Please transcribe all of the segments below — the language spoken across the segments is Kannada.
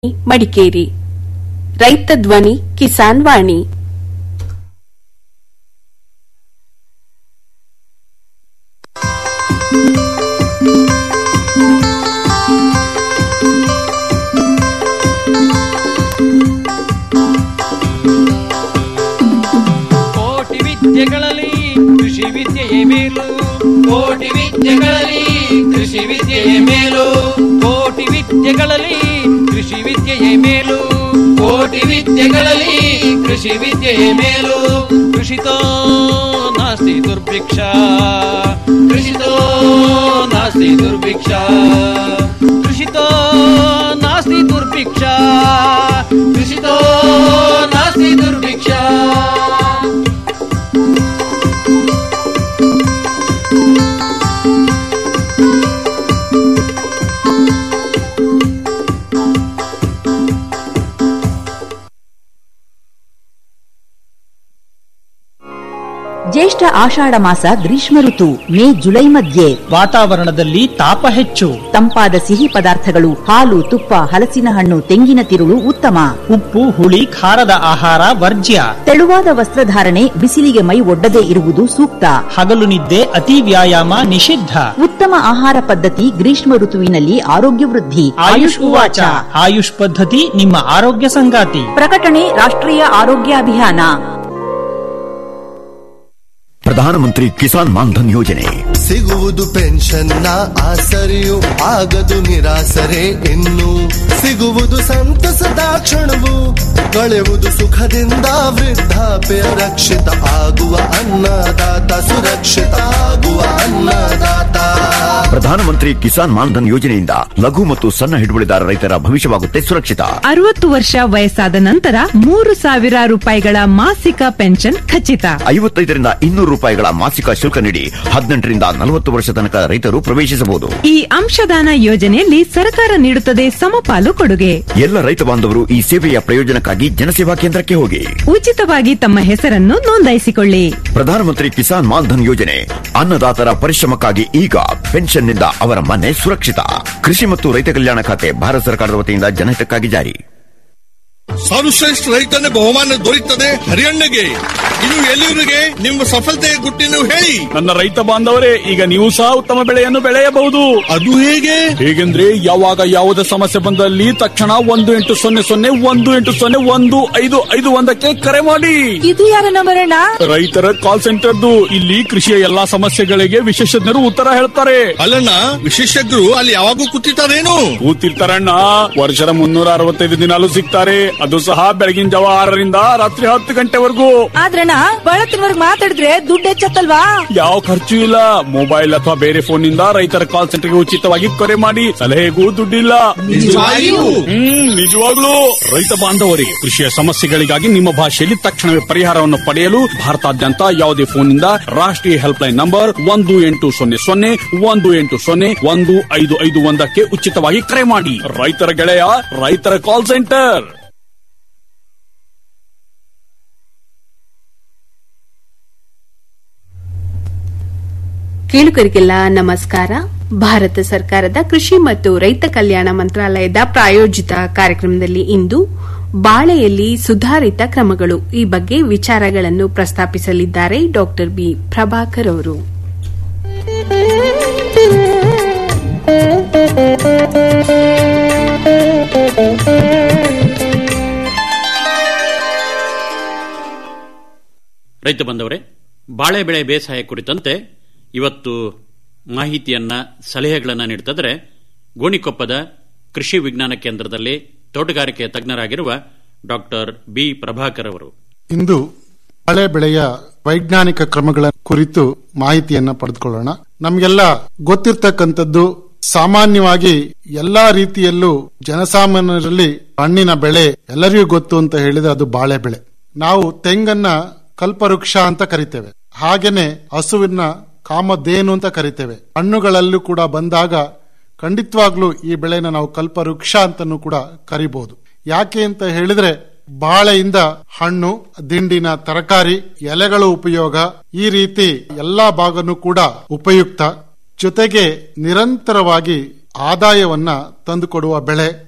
ಮಡಿಕೇರಿ ರೈತ ಧ್ವನಿ ಕಿಸಾನ್ ವಾಣಿ ಕೋಟಿ ವಿದ್ಯೆಗಳಲ್ಲಿ ಕೃಷಿ ವಿದ್ಯೆಯೇ ಮೇಲು ಕೋಟಿ ವಿದ್ಯೆಗಳಲ್ಲಿ ಕೃಷಿ ವಿದ್ಯೆಯೇ ಮೇಲು ಕೋಟಿ ವಿದ್ಯೆಗಳಲ್ಲಿ ಕೃಷಿ ವಿದ್ಯೆಯೇ ಮೇಲು ಕೋಟಿ ವಿದ್ಯೆಗಳಲ್ಲಿ ಕೃಷಿ ವಿದ್ಯೆಯೇ ಮೇಲು ಕೃಷಿತೋ ನಾಸ್ತಿ ದುರ್ಭಿಕ್ಷ ಕೃಷಿತೋ ನಾಸ್ತಿ ದುರ್ಭಿಕ್ಷ ಕೃಷಿತೋ ನಾಸ್ತಿ ದುರ್ಭಿಕ್ಷ ಕೃಷಿತೋ ನಾಸ್ತಿ ದುರ್ಭಿಕ್ಷ ಜ್ಯೇಷ್ಠ ಆಷಾಢ ಮಾಸ ಗ್ರೀಷ್ಮ ಋತು ಮೇ ಜುಲೈ ಮಧ್ಯೆ ವಾತಾವರಣದಲ್ಲಿ ತಾಪ ಹೆಚ್ಚು ತಂಪಾದ ಸಿಹಿ ಪದಾರ್ಥಗಳು ಹಾಲು ತುಪ್ಪ ಹಲಸಿನ ಹಣ್ಣು ತೆಂಗಿನ ತಿರುಳು ಉತ್ತಮ ಉಪ್ಪು ಹುಳಿ ಖಾರದ ಆಹಾರ ವರ್ಜ್ಯ ತೆಳುವಾದ ವಸ್ತ್ರಧಾರಣೆ ಬಿಸಿಲಿಗೆ ಮೈ ಒಡ್ಡದೇ ಇರುವುದು ಸೂಕ್ತ ಹಗಲು ನಿದ್ದೆ ಅತಿ ವ್ಯಾಯಾಮ ನಿಷಿದ್ಧ ಉತ್ತಮ ಆಹಾರ ಪದ್ಧತಿ ಗ್ರೀಷ್ಮ ಋತುವಿನಲ್ಲಿ ಆರೋಗ್ಯ ವೃದ್ಧಿ ಆಯುಷ್ ಉವಾಚ ಆಯುಷ್ ಪದ್ಧತಿ ನಿಮ್ಮ ಆರೋಗ್ಯ ಸಂಗಾತಿ ಪ್ರಕಟಣೆ ರಾಷ್ಟ್ರೀಯ ಆರೋಗ್ಯ ಅಭಿಯಾನ ಪ್ರಧಾನಮಂತ್ರಿ ಕಿಸಾನ್ ಮಾನ್ಧನ್ ಯೋಜನೆ ಸಿಗುವುದು ಪೆನ್ಷನ್ನ ಆಸರೆಯು ಆಗದು ನಿರಾಸರೆ ಇನ್ನು ಸಿಗುವುದು ಸಂತಸದ ಕ್ಷಣವು ಕಳೆಯುವುದು ಸುಖದಿಂದ ವೃದ್ಧಾಪ್ಯ ರಕ್ಷಿತ ಆಗುವ ಅನ್ನದಾತ ಸುರಕ್ಷಿತ ಆಗುವ ಅನ್ನದಾತ ಪ್ರಧಾನಮಂತ್ರಿ ಕಿಸಾನ್ ಮಾನ್ಧನ್ ಯೋಜನೆಯಿಂದ ಲಘು ಮತ್ತು ಸಣ್ಣ ಹಿಡುವಳಿದಾರ ರೈತರ ಭವಿಷ್ಯವಾಗುತ್ತೆ ಸುರಕ್ಷಿತ ಅರವತ್ತು ವರ್ಷ ವಯಸ್ಸಾದ ನಂತರ ಮೂರು ಸಾವಿರ ರೂಪಾಯಿಗಳ ಮಾಸಿಕ ಪೆನ್ಷನ್ ಖಚಿತ ಐವತ್ತೈದರಿಂದ ಇನ್ನೂರು ರೂಪಾಯಿಗಳ ಮಾಸಿಕ ಶುಲ್ಕ ನೀಡಿ ಹದಿನೆಂಟರಿಂದ ನಲವತ್ತು ವರ್ಷ ತನಕ ರೈತರು ಪ್ರವೇಶಿಸಬಹುದು ಈ ಅಂಶದಾನ ಯೋಜನೆಯಲ್ಲಿ ಸರ್ಕಾರ ನೀಡುತ್ತದೆ ಸಮಪಾಲು ಕೊಡುಗೆ ಎಲ್ಲ ರೈತ ಬಾಂಧವರು ಈ ಸೇವೆಯ ಪ್ರಯೋಜನಕ್ಕಾಗಿ ಜನಸೇವಾ ಕೇಂದ್ರಕ್ಕೆ ಹೋಗಿ ಉಚಿತವಾಗಿ ತಮ್ಮ ಹೆಸರನ್ನು ನೋಂದಾಯಿಸಿಕೊಳ್ಳಿ ಪ್ರಧಾನಮಂತ್ರಿ ಕಿಸಾನ್ ಮಾನ್ಧನ್ ಯೋಜನೆ ಅನ್ನದಾತರ ಪರಿಶ್ರಮಕ್ಕಾಗಿ ಈಗ ಪೆನ್ಷನ್ನಿಂದ ಅವರ ಮನೆ ಸುರಕ್ಷಿತ ಕೃಷಿ ಮತ್ತು ರೈತ ಕಲ್ಯಾಣ ಖಾತೆ ಭಾರತ ಸರ್ಕಾರದ ವತಿಯಿಂದ ಜನಹಿತಕ್ಕಾಗಿ ಜಾರಿ ಸರ್ವಶ್ರೇಷ್ಠ ರೈತನ ಬಹುಮಾನ ದೊರೆಯುತ್ತದೆ ಹರಿಯಣ್ಣಗೆ ಇನ್ನು ಎಲ್ಲಿವರಿಗೆ ನಿಮ್ಮ ಸಫಲತೆಯ ಗುಟ್ಟಿನ ಹೇಳಿ ನನ್ನ ರೈತ ಬಾಂಧವರೇ ಈಗ ನೀವು ಸಹ ಉತ್ತಮ ಬೆಳೆಯನ್ನು ಬೆಳೆಯಬಹುದು ಅದು ಹೇಗೆ ಹೇಗೆಂದ್ರೆ ಯಾವಾಗ ಯಾವುದೇ ಸಮಸ್ಯೆ ಬಂದಲ್ಲಿ ತಕ್ಷಣ ಒಂದು ಎಂಟು ಸೊನ್ನೆ ಸೊನ್ನೆ ಒಂದು ಎಂಟು ಸೊನ್ನೆ ಒಂದು ಐದು ಐದು ಒಂದಕ್ಕೆ ಕರೆ ಮಾಡಿ ಇದು ಯಾರ ನಂಬರ್ ಅಣ್ಣ ರೈತರ ಕಾಲ್ ಸೆಂಟರ್ದು ಇಲ್ಲಿ ಕೃಷಿಯ ಎಲ್ಲಾ ಸಮಸ್ಯೆಗಳಿಗೆ ವಿಶೇಷಜ್ಞರು ಉತ್ತರ ಹೇಳ್ತಾರೆ ಅಲ್ಲಣ್ಣ ವಿಶೇಷಜ್ಞರು ಅಲ್ಲಿ ಯಾವಾಗೂ ಕೂತಿರ್ತಾರೇನು ಕೂತಿರ್ತಾರಣ್ಣ ವರ್ಷದ ಮುನ್ನೂರ ಅರವತ್ತೈದು ದಿನಾಲು ಸಿಗ್ತಾರೆ ಅದು ಸಹ ಬೆಳಗಿನ ಜಾವ ಆರರಿಂದ ರಾತ್ರಿ ಹತ್ತು ಗಂಟೆವರೆಗೂ ಆದ್ರಣ್ಣ ಬಳತ್ತಿನವರ್ಗ್ ಮಾತಾಡಿದ್ರೆ ದುಡ್ಡು ಹೆಚ್ಚತ್ತಲ್ವಾ ಯಾವ ಖರ್ಚು ಇಲ್ಲ ಮೊಬೈಲ್ ಅಥವಾ ಬೇರೆ ಫೋನ್ ನಿಂದ ರೈತರ ಕಾಲ್ ಸೆಂಟರ್ಗೆ ಉಚಿತವಾಗಿ ಕರೆ ಮಾಡಿ ಸಲಹೆಗೂ ದುಡ್ಡಿಲ್ಲ ನಿಜವಾಗಿಯೂ? ಹ್ಮ್ ನಿಜವಾಗ್ಲೂ ರೈತ ಬಾಂಧವರಿಗೆ ಕೃಷಿಯ ಸಮಸ್ಯೆಗಳಿಗಾಗಿ ನಿಮ್ಮ ಭಾಷೆಯಲ್ಲಿ ತಕ್ಷಣವೇ ಪರಿಹಾರವನ್ನು ಪಡೆಯಲು ಭಾರತಾದ್ಯಂತ ಯಾವುದೇ ಫೋನ್ ನಿಂದ ರಾಷ್ಟ್ರೀಯ ಹೆಲ್ಪ್ ಲೈನ್ ನಂಬರ್ ಒಂದು ಎಂಟು ಸೊನ್ನೆ ಸೊನ್ನೆ ಒಂದು ಎಂಟು ಸೊನ್ನೆ ಒಂದು ಐದು ಐದು ಒಂದಕ್ಕೆ ಉಚಿತವಾಗಿ ಕರೆ ಮಾಡಿ ರೈತರ ಗೆಳೆಯ ರೈತರ ಕಾಲ್ ಸೆಂಟರ್ ಕೇಳುಗರಿಗೆಲ್ಲ ನಮಸ್ಕಾರ ಭಾರತ ಸರ್ಕಾರದ ಕೃಷಿ ಮತ್ತು ರೈತ ಕಲ್ಯಾಣ ಮಂತ್ರಾಲಯದ ಪ್ರಾಯೋಜಿತ ಕಾರ್ಯಕ್ರಮದಲ್ಲಿ ಇಂದು ಬಾಳೆಯಲ್ಲಿ ಸುಧಾರಿತ ಕ್ರಮಗಳು ಈ ಬಗ್ಗೆ ವಿಚಾರಗಳನ್ನು ಪ್ರಸ್ತಾಪಿಸಲಿದ್ದಾರೆ ಡಾ ಬಿ ಪ್ರಭಾಕರ್ ಅವರು ರೈತ ಬಂದವರೇ ಬಾಳೆ ಬೆಳೆ ಬೇಸಾಯ ಕುರಿತಂತೆ ಇವತ್ತು ಮಾಹಿತಿಯನ್ನ ಸಲಹೆಗಳನ್ನು ನೀಡುತ್ತಿದ್ದರೆ ಗೋಣಿಕೊಪ್ಪದ ಕೃಷಿ ವಿಜ್ಞಾನ ಕೇಂದ್ರದಲ್ಲಿ ತೋಟಗಾರಿಕೆ ತಜ್ಞರಾಗಿರುವ ಡಾಕ್ಟರ್ ಬಿ ಪ್ರಭಾಕರ್ ಅವರು ಇಂದು ಬಾಳೆ ಬೆಳೆಯ ವೈಜ್ಞಾನಿಕ ಕ್ರಮಗಳ ಕುರಿತು ಮಾಹಿತಿಯನ್ನ ಪಡೆದುಕೊಳ್ಳೋಣ ನಮಗೆಲ್ಲ ಗೊತ್ತಿರ್ತಕ್ಕಂಥದ್ದು ಸಾಮಾನ್ಯವಾಗಿ ಎಲ್ಲಾ ರೀತಿಯಲ್ಲೂ ಜನಸಾಮಾನ್ಯರಲ್ಲಿ ಹಣ್ಣಿನ ಬೆಳೆ ಎಲ್ಲರಿಗೂ ಗೊತ್ತು ಅಂತ ಹೇಳಿದ್ರೆ ಅದು ಬಾಳೆ ಬೆಳೆ ನಾವು ತೆಂಗನ್ನ ಕಲ್ಪವೃಕ್ಷ ಅಂತ ಕರಿತೇವೆ ಹಾಗೇನೆ ಹಸುವಿನ ಕಾಮಧೇನು ಅಂತ ಕರಿತೇವೆ ಹಣ್ಣುಗಳಲ್ಲೂ ಕೂಡ ಬಂದಾಗ ಖಂಡಿತವಾಗ್ಲೂ ಈ ಬೆಳೆನ ನಾವು ಕಲ್ಪವೃಕ್ಷ ಅಂತನೂ ಕೂಡ ಕರಿಬಹುದು ಯಾಕೆ ಅಂತ ಹೇಳಿದ್ರೆ ಬಾಳೆಯಿಂದ ಹಣ್ಣು ದಿಂಡಿನ ತರಕಾರಿ ಎಲೆಗಳ ಉಪಯೋಗ ಈ ರೀತಿ ಎಲ್ಲಾ ಭಾಗನೂ ಕೂಡ ಉಪಯುಕ್ತ ಜೊತೆಗೆ ನಿರಂತರವಾಗಿ ಆದಾಯವನ್ನ ತಂದುಕೊಡುವ ಬೆಳೆ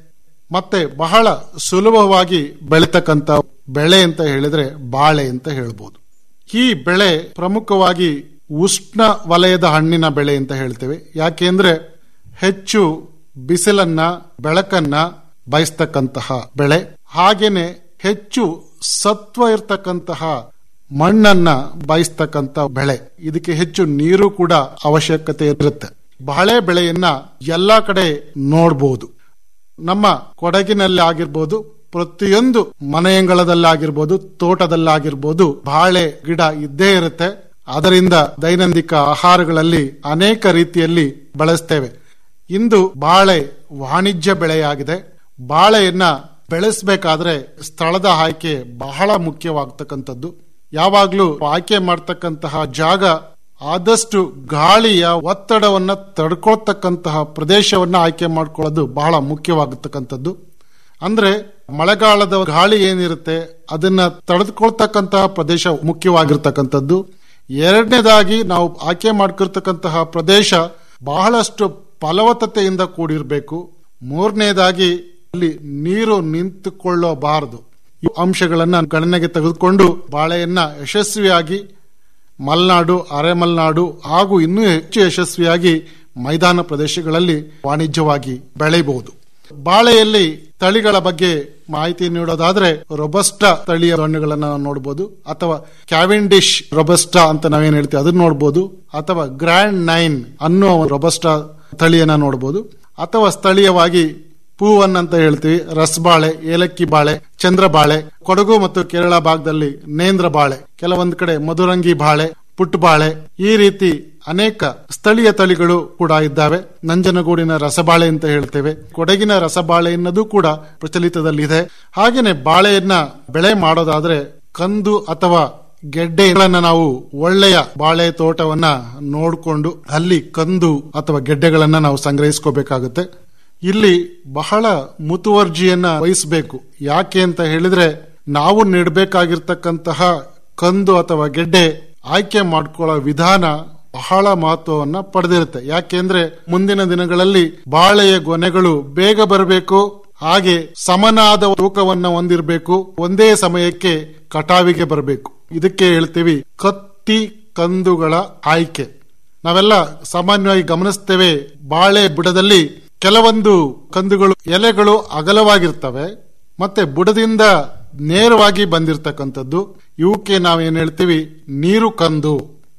ಮತ್ತೆ ಬಹಳ ಸುಲಭವಾಗಿ ಬೆಳೀತಕ್ಕಂತ ಬೆಳೆ ಅಂತ ಹೇಳಿದ್ರೆ ಬಾಳೆ ಅಂತ ಹೇಳ್ಬೋದು ಈ ಬೆಳೆ ಪ್ರಮುಖವಾಗಿ ಉಷ್ಣ ವಲಯದ ಹಣ್ಣಿನ ಬೆಳೆ ಅಂತ ಹೇಳ್ತೇವೆ ಯಾಕೆಂದ್ರೆ ಹೆಚ್ಚು ಬಿಸಿಲನ್ನ ಬೆಳಕನ್ನ ಬಯಸ್ತಕ್ಕಂತಹ ಬೆಳೆ ಹಾಗೇನೆ ಹೆಚ್ಚು ಸತ್ವ ಇರ್ತಕ್ಕಂತಹ ಮಣ್ಣನ್ನ ಬಯಸ್ತಕ್ಕಂತ ಬೆಳೆ ಇದಕ್ಕೆ ಹೆಚ್ಚು ನೀರು ಕೂಡ ಅವಶ್ಯಕತೆ ಇರುತ್ತೆ ಬಾಳೆ ಬೆಳೆಯನ್ನ ಎಲ್ಲಾ ಕಡೆ ನೋಡಬಹುದು ನಮ್ಮ ಕೊಡಗಿನಲ್ಲಿ ಆಗಿರ್ಬೋದು ಪ್ರತಿಯೊಂದು ಮನೆಯಂಗಳದಲ್ಲಾಗಿರ್ಬೋದು ತೋಟದಲ್ಲಾಗಿರ್ಬೋದು ಬಾಳೆ ಗಿಡ ಇದ್ದೇ ಇರುತ್ತೆ ಅದರಿಂದ ದೈನಂದಿಕ ಆಹಾರಗಳಲ್ಲಿ ಅನೇಕ ರೀತಿಯಲ್ಲಿ ಬಳಸ್ತೇವೆ ಇಂದು ಬಾಳೆ ವಾಣಿಜ್ಯ ಬೆಳೆಯಾಗಿದೆ ಬಾಳೆಯನ್ನ ಬೆಳೆಸಬೇಕಾದ್ರೆ ಸ್ಥಳದ ಆಯ್ಕೆ ಬಹಳ ಮುಖ್ಯವಾಗ್ತಕ್ಕಂಥದ್ದು ಯಾವಾಗ್ಲೂ ಆಯ್ಕೆ ಮಾಡ್ತಕ್ಕಂತಹ ಜಾಗ ಆದಷ್ಟು ಗಾಳಿಯ ಒತ್ತಡವನ್ನ ತಡ್ಕೊಳ್ತಕ್ಕಂತಹ ಪ್ರದೇಶವನ್ನ ಆಯ್ಕೆ ಮಾಡ್ಕೊಳ್ಳೋದು ಬಹಳ ಮುಖ್ಯವಾಗತಕ್ಕಂಥದ್ದು ಅಂದ್ರೆ ಮಳೆಗಾಲದ ಗಾಳಿ ಏನಿರುತ್ತೆ ಅದನ್ನ ತಡೆದುಕೊಳ್ತಕ್ಕಂತಹ ಪ್ರದೇಶ ಮುಖ್ಯವಾಗಿರ್ತಕ್ಕಂಥದ್ದು ಎರಡನೇದಾಗಿ ನಾವು ಆಯ್ಕೆ ಮಾಡ್ಕಿರ್ತಕ್ಕಂತಹ ಪ್ರದೇಶ ಬಹಳಷ್ಟು ಫಲವತ್ತತೆಯಿಂದ ಕೂಡಿರಬೇಕು ಮೂರನೇದಾಗಿ ಅಲ್ಲಿ ನೀರು ನಿಂತುಕೊಳ್ಳಬಾರದು ಈ ಅಂಶಗಳನ್ನ ಗಣನೆಗೆ ತೆಗೆದುಕೊಂಡು ಬಾಳೆಯನ್ನ ಯಶಸ್ವಿಯಾಗಿ ಮಲೆನಾಡು ಅರೆಮಲೆನಾಡು ಹಾಗೂ ಇನ್ನೂ ಹೆಚ್ಚು ಯಶಸ್ವಿಯಾಗಿ ಮೈದಾನ ಪ್ರದೇಶಗಳಲ್ಲಿ ವಾಣಿಜ್ಯವಾಗಿ ಬೆಳೆಯಬಹುದು ಬಾಳೆಯಲ್ಲಿ ತಳಿಗಳ ಬಗ್ಗೆ ಮಾಹಿತಿ ನೀಡೋದಾದ್ರೆ ರೊಬಸ್ಟಾ ತಳಿಯ ಹಣ್ಣುಗಳನ್ನ ನಾವು ನೋಡಬಹುದು ಅಥವಾ ಕ್ಯಾವೆಂಡಿಶ್ ರೊಬಸ್ಟಾ ಅಂತ ನಾವೇನ್ ಹೇಳ್ತೀವಿ ಅದನ್ನ ನೋಡಬಹುದು ಅಥವಾ ಗ್ರ್ಯಾಂಡ್ ನೈನ್ ಅನ್ನೋ ರೊಬಸ್ಟಾ ತಳಿಯನ್ನ ನೋಡಬಹುದು ಅಥವಾ ಸ್ಥಳೀಯವಾಗಿ ಪೂವನ್ ಅಂತ ಹೇಳ್ತೀವಿ ರಸಬಾಳೆ ಏಲಕ್ಕಿ ಬಾಳೆ ಚಂದ್ರ ಬಾಳೆ ಕೊಡಗು ಮತ್ತು ಕೇರಳ ಭಾಗದಲ್ಲಿ ನೇಂದ್ರ ಬಾಳೆ ಕೆಲವೊಂದು ಕಡೆ ಮಧುರಂಗಿ ಬಾಳೆ ಪುಟ್ಟ ಬಾಳೆ ಈ ರೀತಿ ಅನೇಕ ಸ್ಥಳೀಯ ತಳಿಗಳು ಕೂಡ ಇದ್ದಾವೆ ನಂಜನಗೂಡಿನ ರಸಬಾಳೆ ಅಂತ ಹೇಳ್ತೇವೆ ಕೊಡಗಿನ ರಸಬಾಳೆ ಎನ್ನೋದು ಕೂಡ ಪ್ರಚಲಿತದಲ್ಲಿದೆ ಹಾಗೇನೆ ಬಾಳೆಯನ್ನ ಬೆಳೆ ಮಾಡೋದಾದ್ರೆ ಕಂದು ಅಥವಾ ಗೆಡ್ಡೆಗಳನ್ನ ನಾವು ಒಳ್ಳೆಯ ಬಾಳೆ ತೋಟವನ್ನ ನೋಡಿಕೊಂಡು ಅಲ್ಲಿ ಕಂದು ಅಥವಾ ಗೆಡ್ಡೆಗಳನ್ನ ನಾವು ಸಂಗ್ರಹಿಸ್ಕೋಬೇಕಾಗುತ್ತೆ ಇಲ್ಲಿ ಬಹಳ ಮುತುವರ್ಜಿಯನ್ನ ವಹಿಸಬೇಕು ಯಾಕೆ ಅಂತ ಹೇಳಿದ್ರೆ ನಾವು ನೀಡಬೇಕಾಗಿರ್ತಕ್ಕಂತಹ ಕಂದು ಅಥವಾ ಗೆಡ್ಡೆ ಆಯ್ಕೆ ಮಾಡ್ಕೊಳ್ಳೋ ವಿಧಾನ ಬಹಳ ಮಹತ್ವವನ್ನ ಪಡೆದಿರುತ್ತೆ ಯಾಕೆಂದ್ರೆ ಮುಂದಿನ ದಿನಗಳಲ್ಲಿ ಬಾಳೆಯ ಗೊನೆಗಳು ಬೇಗ ಬರಬೇಕು ಹಾಗೆ ಸಮನಾದ ತೂಕವನ್ನ ಹೊಂದಿರಬೇಕು ಒಂದೇ ಸಮಯಕ್ಕೆ ಕಟಾವಿಗೆ ಬರಬೇಕು ಇದಕ್ಕೆ ಹೇಳ್ತೀವಿ ಕತ್ತಿ ಕಂದುಗಳ ಆಯ್ಕೆ ನಾವೆಲ್ಲ ಸಾಮಾನ್ಯವಾಗಿ ಗಮನಿಸ್ತೇವೆ ಬಾಳೆ ಬುಡದಲ್ಲಿ ಕೆಲವೊಂದು ಕಂದುಗಳು ಎಲೆಗಳು ಅಗಲವಾಗಿರ್ತವೆ ಮತ್ತೆ ಬುಡದಿಂದ ನೇರವಾಗಿ ಬಂದಿರತಕ್ಕಂಥದ್ದು ಇವಕ್ಕೆ ನಾವೇನ್ ಹೇಳ್ತೀವಿ ನೀರು ಕಂದು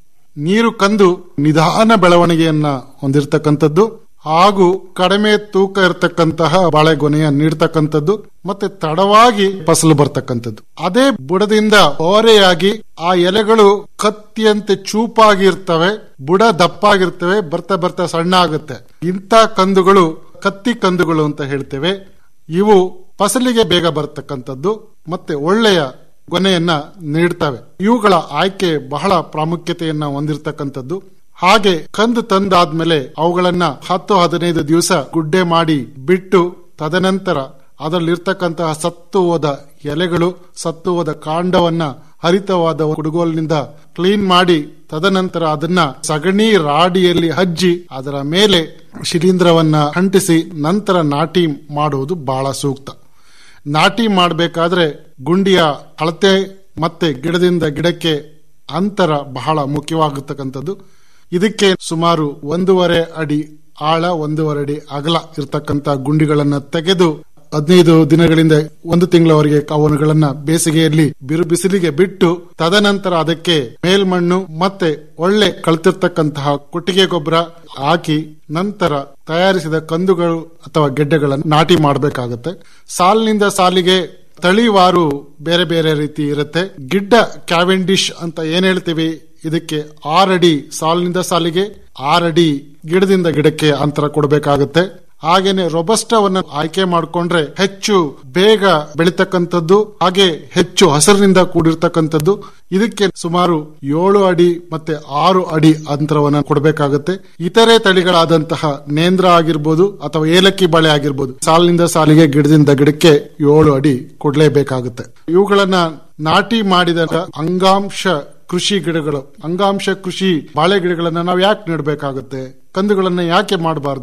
ನೀರು ಕಂದು ನಿಧಾನ ಬೆಳವಣಿಗೆಯನ್ನ ಹೊಂದಿರತಕ್ಕಂಥದ್ದು ಹಾಗೂ ಕಡಿಮೆ ತೂಕ ಇರತಕ್ಕಂತಹ ಬಾಳೆಗೊನೆಯ ನೀಡ್ತಕ್ಕಂಥದ್ದು ಮತ್ತೆ ತಡವಾಗಿ ಫಸಲು ಬರ್ತಕ್ಕಂಥದ್ದು ಅದೇ ಬುಡದಿಂದ ಓರೆಯಾಗಿ ಆ ಎಲೆಗಳು ಕತ್ತಿಯಂತೆ ಚೂಪಾಗಿರ್ತವೆ ಬುಡ ದಪ್ಪಾಗಿರ್ತವೆ ಬರ್ತಾ ಬರ್ತಾ ಸಣ್ಣ ಆಗುತ್ತೆ ಇಂಥ ಕಂದುಗಳು ಕತ್ತಿ ಕಂದುಗಳು ಅಂತ ಹೇಳ್ತೇವೆ ಇವು ಫಸಲಿಗೆ ಬೇಗ ಬರ್ತಕ್ಕಂಥದ್ದು ಮತ್ತೆ ಒಳ್ಳೆಯ ಗೊನೆಯನ್ನ ನೀಡ್ತವೆ ಇವುಗಳ ಆಯ್ಕೆ ಬಹಳ ಪ್ರಾಮುಖ್ಯತೆಯನ್ನ ಹೊಂದಿರತಕ್ಕಂಥದ್ದು ಹಾಗೆ ಕಂದು ತಂದಾದ್ಮೇಲೆ ಅವುಗಳನ್ನ ಹತ್ತು ಹದಿನೈದು ದಿವಸ ಗುಡ್ಡೆ ಮಾಡಿ ಬಿಟ್ಟು ತದನಂತರ ಅದರಲ್ಲಿರ್ತಕ್ಕಂತಹ ಸತ್ತು ಹೋದ ಎಲೆಗಳು ಸತ್ತು ಹೋದ ಕಾಂಡವನ್ನ ಹರಿತವಾದ ಕುಡುಗೋಲಿನಿಂದ ಕ್ಲೀನ್ ಮಾಡಿ ತದನಂತರ ಅದನ್ನ ಸಗಣಿ ರಾಡಿಯಲ್ಲಿ ಹಜ್ಜಿ ಅದರ ಮೇಲೆ ಶಿಲೀಂಧ್ರವನ್ನ ಅಂಟಿಸಿ ನಂತರ ನಾಟಿ ಮಾಡುವುದು ಬಹಳ ಸೂಕ್ತ ನಾಟಿ ಮಾಡಬೇಕಾದ್ರೆ ಗುಂಡಿಯ ಅಳತೆ ಮತ್ತೆ ಗಿಡದಿಂದ ಗಿಡಕ್ಕೆ ಅಂತರ ಬಹಳ ಮುಖ್ಯವಾಗತಕ್ಕಂಥದ್ದು ಇದಕ್ಕೆ ಸುಮಾರು ಒಂದೂವರೆ ಅಡಿ ಆಳ ಒಂದೂವರೆ ಅಡಿ ಅಗಲ ಇರತಕ್ಕಂತ ಗುಂಡಿಗಳನ್ನ ತೆಗೆದು ಹದಿನೈದು ದಿನಗಳಿಂದ ಒಂದು ತಿಂಗಳವರೆಗೆ ಅವುಗಳನ್ನ ಬೇಸಿಗೆಯಲ್ಲಿ ಬಿರು ಬಿಸಿಲಿಗೆ ಬಿಟ್ಟು ತದನಂತರ ಅದಕ್ಕೆ ಮೇಲ್ಮಣ್ಣು ಮತ್ತೆ ಒಳ್ಳೆ ಕಳ್ತಿರ್ತಕ್ಕಂತಹ ಕೊಟ್ಟಿಗೆ ಗೊಬ್ಬರ ಹಾಕಿ ನಂತರ ತಯಾರಿಸಿದ ಕಂದುಗಳು ಅಥವಾ ಗೆಡ್ಡೆಗಳನ್ನು ನಾಟಿ ಮಾಡಬೇಕಾಗುತ್ತೆ ಸಾಲಿನಿಂದ ಸಾಲಿಗೆ ತಳಿವಾರು ಬೇರೆ ಬೇರೆ ರೀತಿ ಇರುತ್ತೆ ಗಿಡ್ಡ ಕ್ಯಾವೆಂಡಿಶ್ ಅಂತ ಏನ್ ಹೇಳ್ತೀವಿ ಇದಕ್ಕೆ ಆರಡಿ ಸಾಲಿನಿಂದ ಸಾಲಿಗೆ ಆರಡಿ ಗಿಡದಿಂದ ಗಿಡಕ್ಕೆ ಅಂತರ ಕೊಡಬೇಕಾಗುತ್ತೆ ಹಾಗೇನೆ ರೊಬಸ್ಟವನ್ನ ಆಯ್ಕೆ ಮಾಡಿಕೊಂಡ್ರೆ ಹೆಚ್ಚು ಬೇಗ ಬೆಳಿತಕ್ಕಂಥದ್ದು ಹಾಗೆ ಹೆಚ್ಚು ಹಸಿರಿನಿಂದ ಕೂಡಿರ್ತಕ್ಕಂಥದ್ದು ಇದಕ್ಕೆ ಸುಮಾರು ಏಳು ಅಡಿ ಮತ್ತೆ ಆರು ಅಡಿ ಅಂತರವನ್ನ ಕೊಡಬೇಕಾಗುತ್ತೆ ಇತರೆ ತಳಿಗಳಾದಂತಹ ನೇಂದ್ರ ಆಗಿರ್ಬೋದು ಅಥವಾ ಏಲಕ್ಕಿ ಬಾಳೆ ಆಗಿರ್ಬೋದು ಸಾಲಿನಿಂದ ಸಾಲಿಗೆ ಗಿಡದಿಂದ ಗಿಡಕ್ಕೆ ಏಳು ಅಡಿ ಕೊಡ್ಲೇಬೇಕಾಗುತ್ತೆ ಇವುಗಳನ್ನ ನಾಟಿ ಮಾಡಿದ ಅಂಗಾಂಶ ಕೃಷಿ ಗಿಡಗಳು ಅಂಗಾಂಶ ಕೃಷಿ ಬಾಳೆ ಗಿಡಗಳನ್ನ ನಾವು ಯಾಕೆ ನೆಡಬೇಕಾಗುತ್ತೆ ಕಂದುಗಳನ್ನ ಯಾಕೆ ಮಾಡಬಾರ್ದು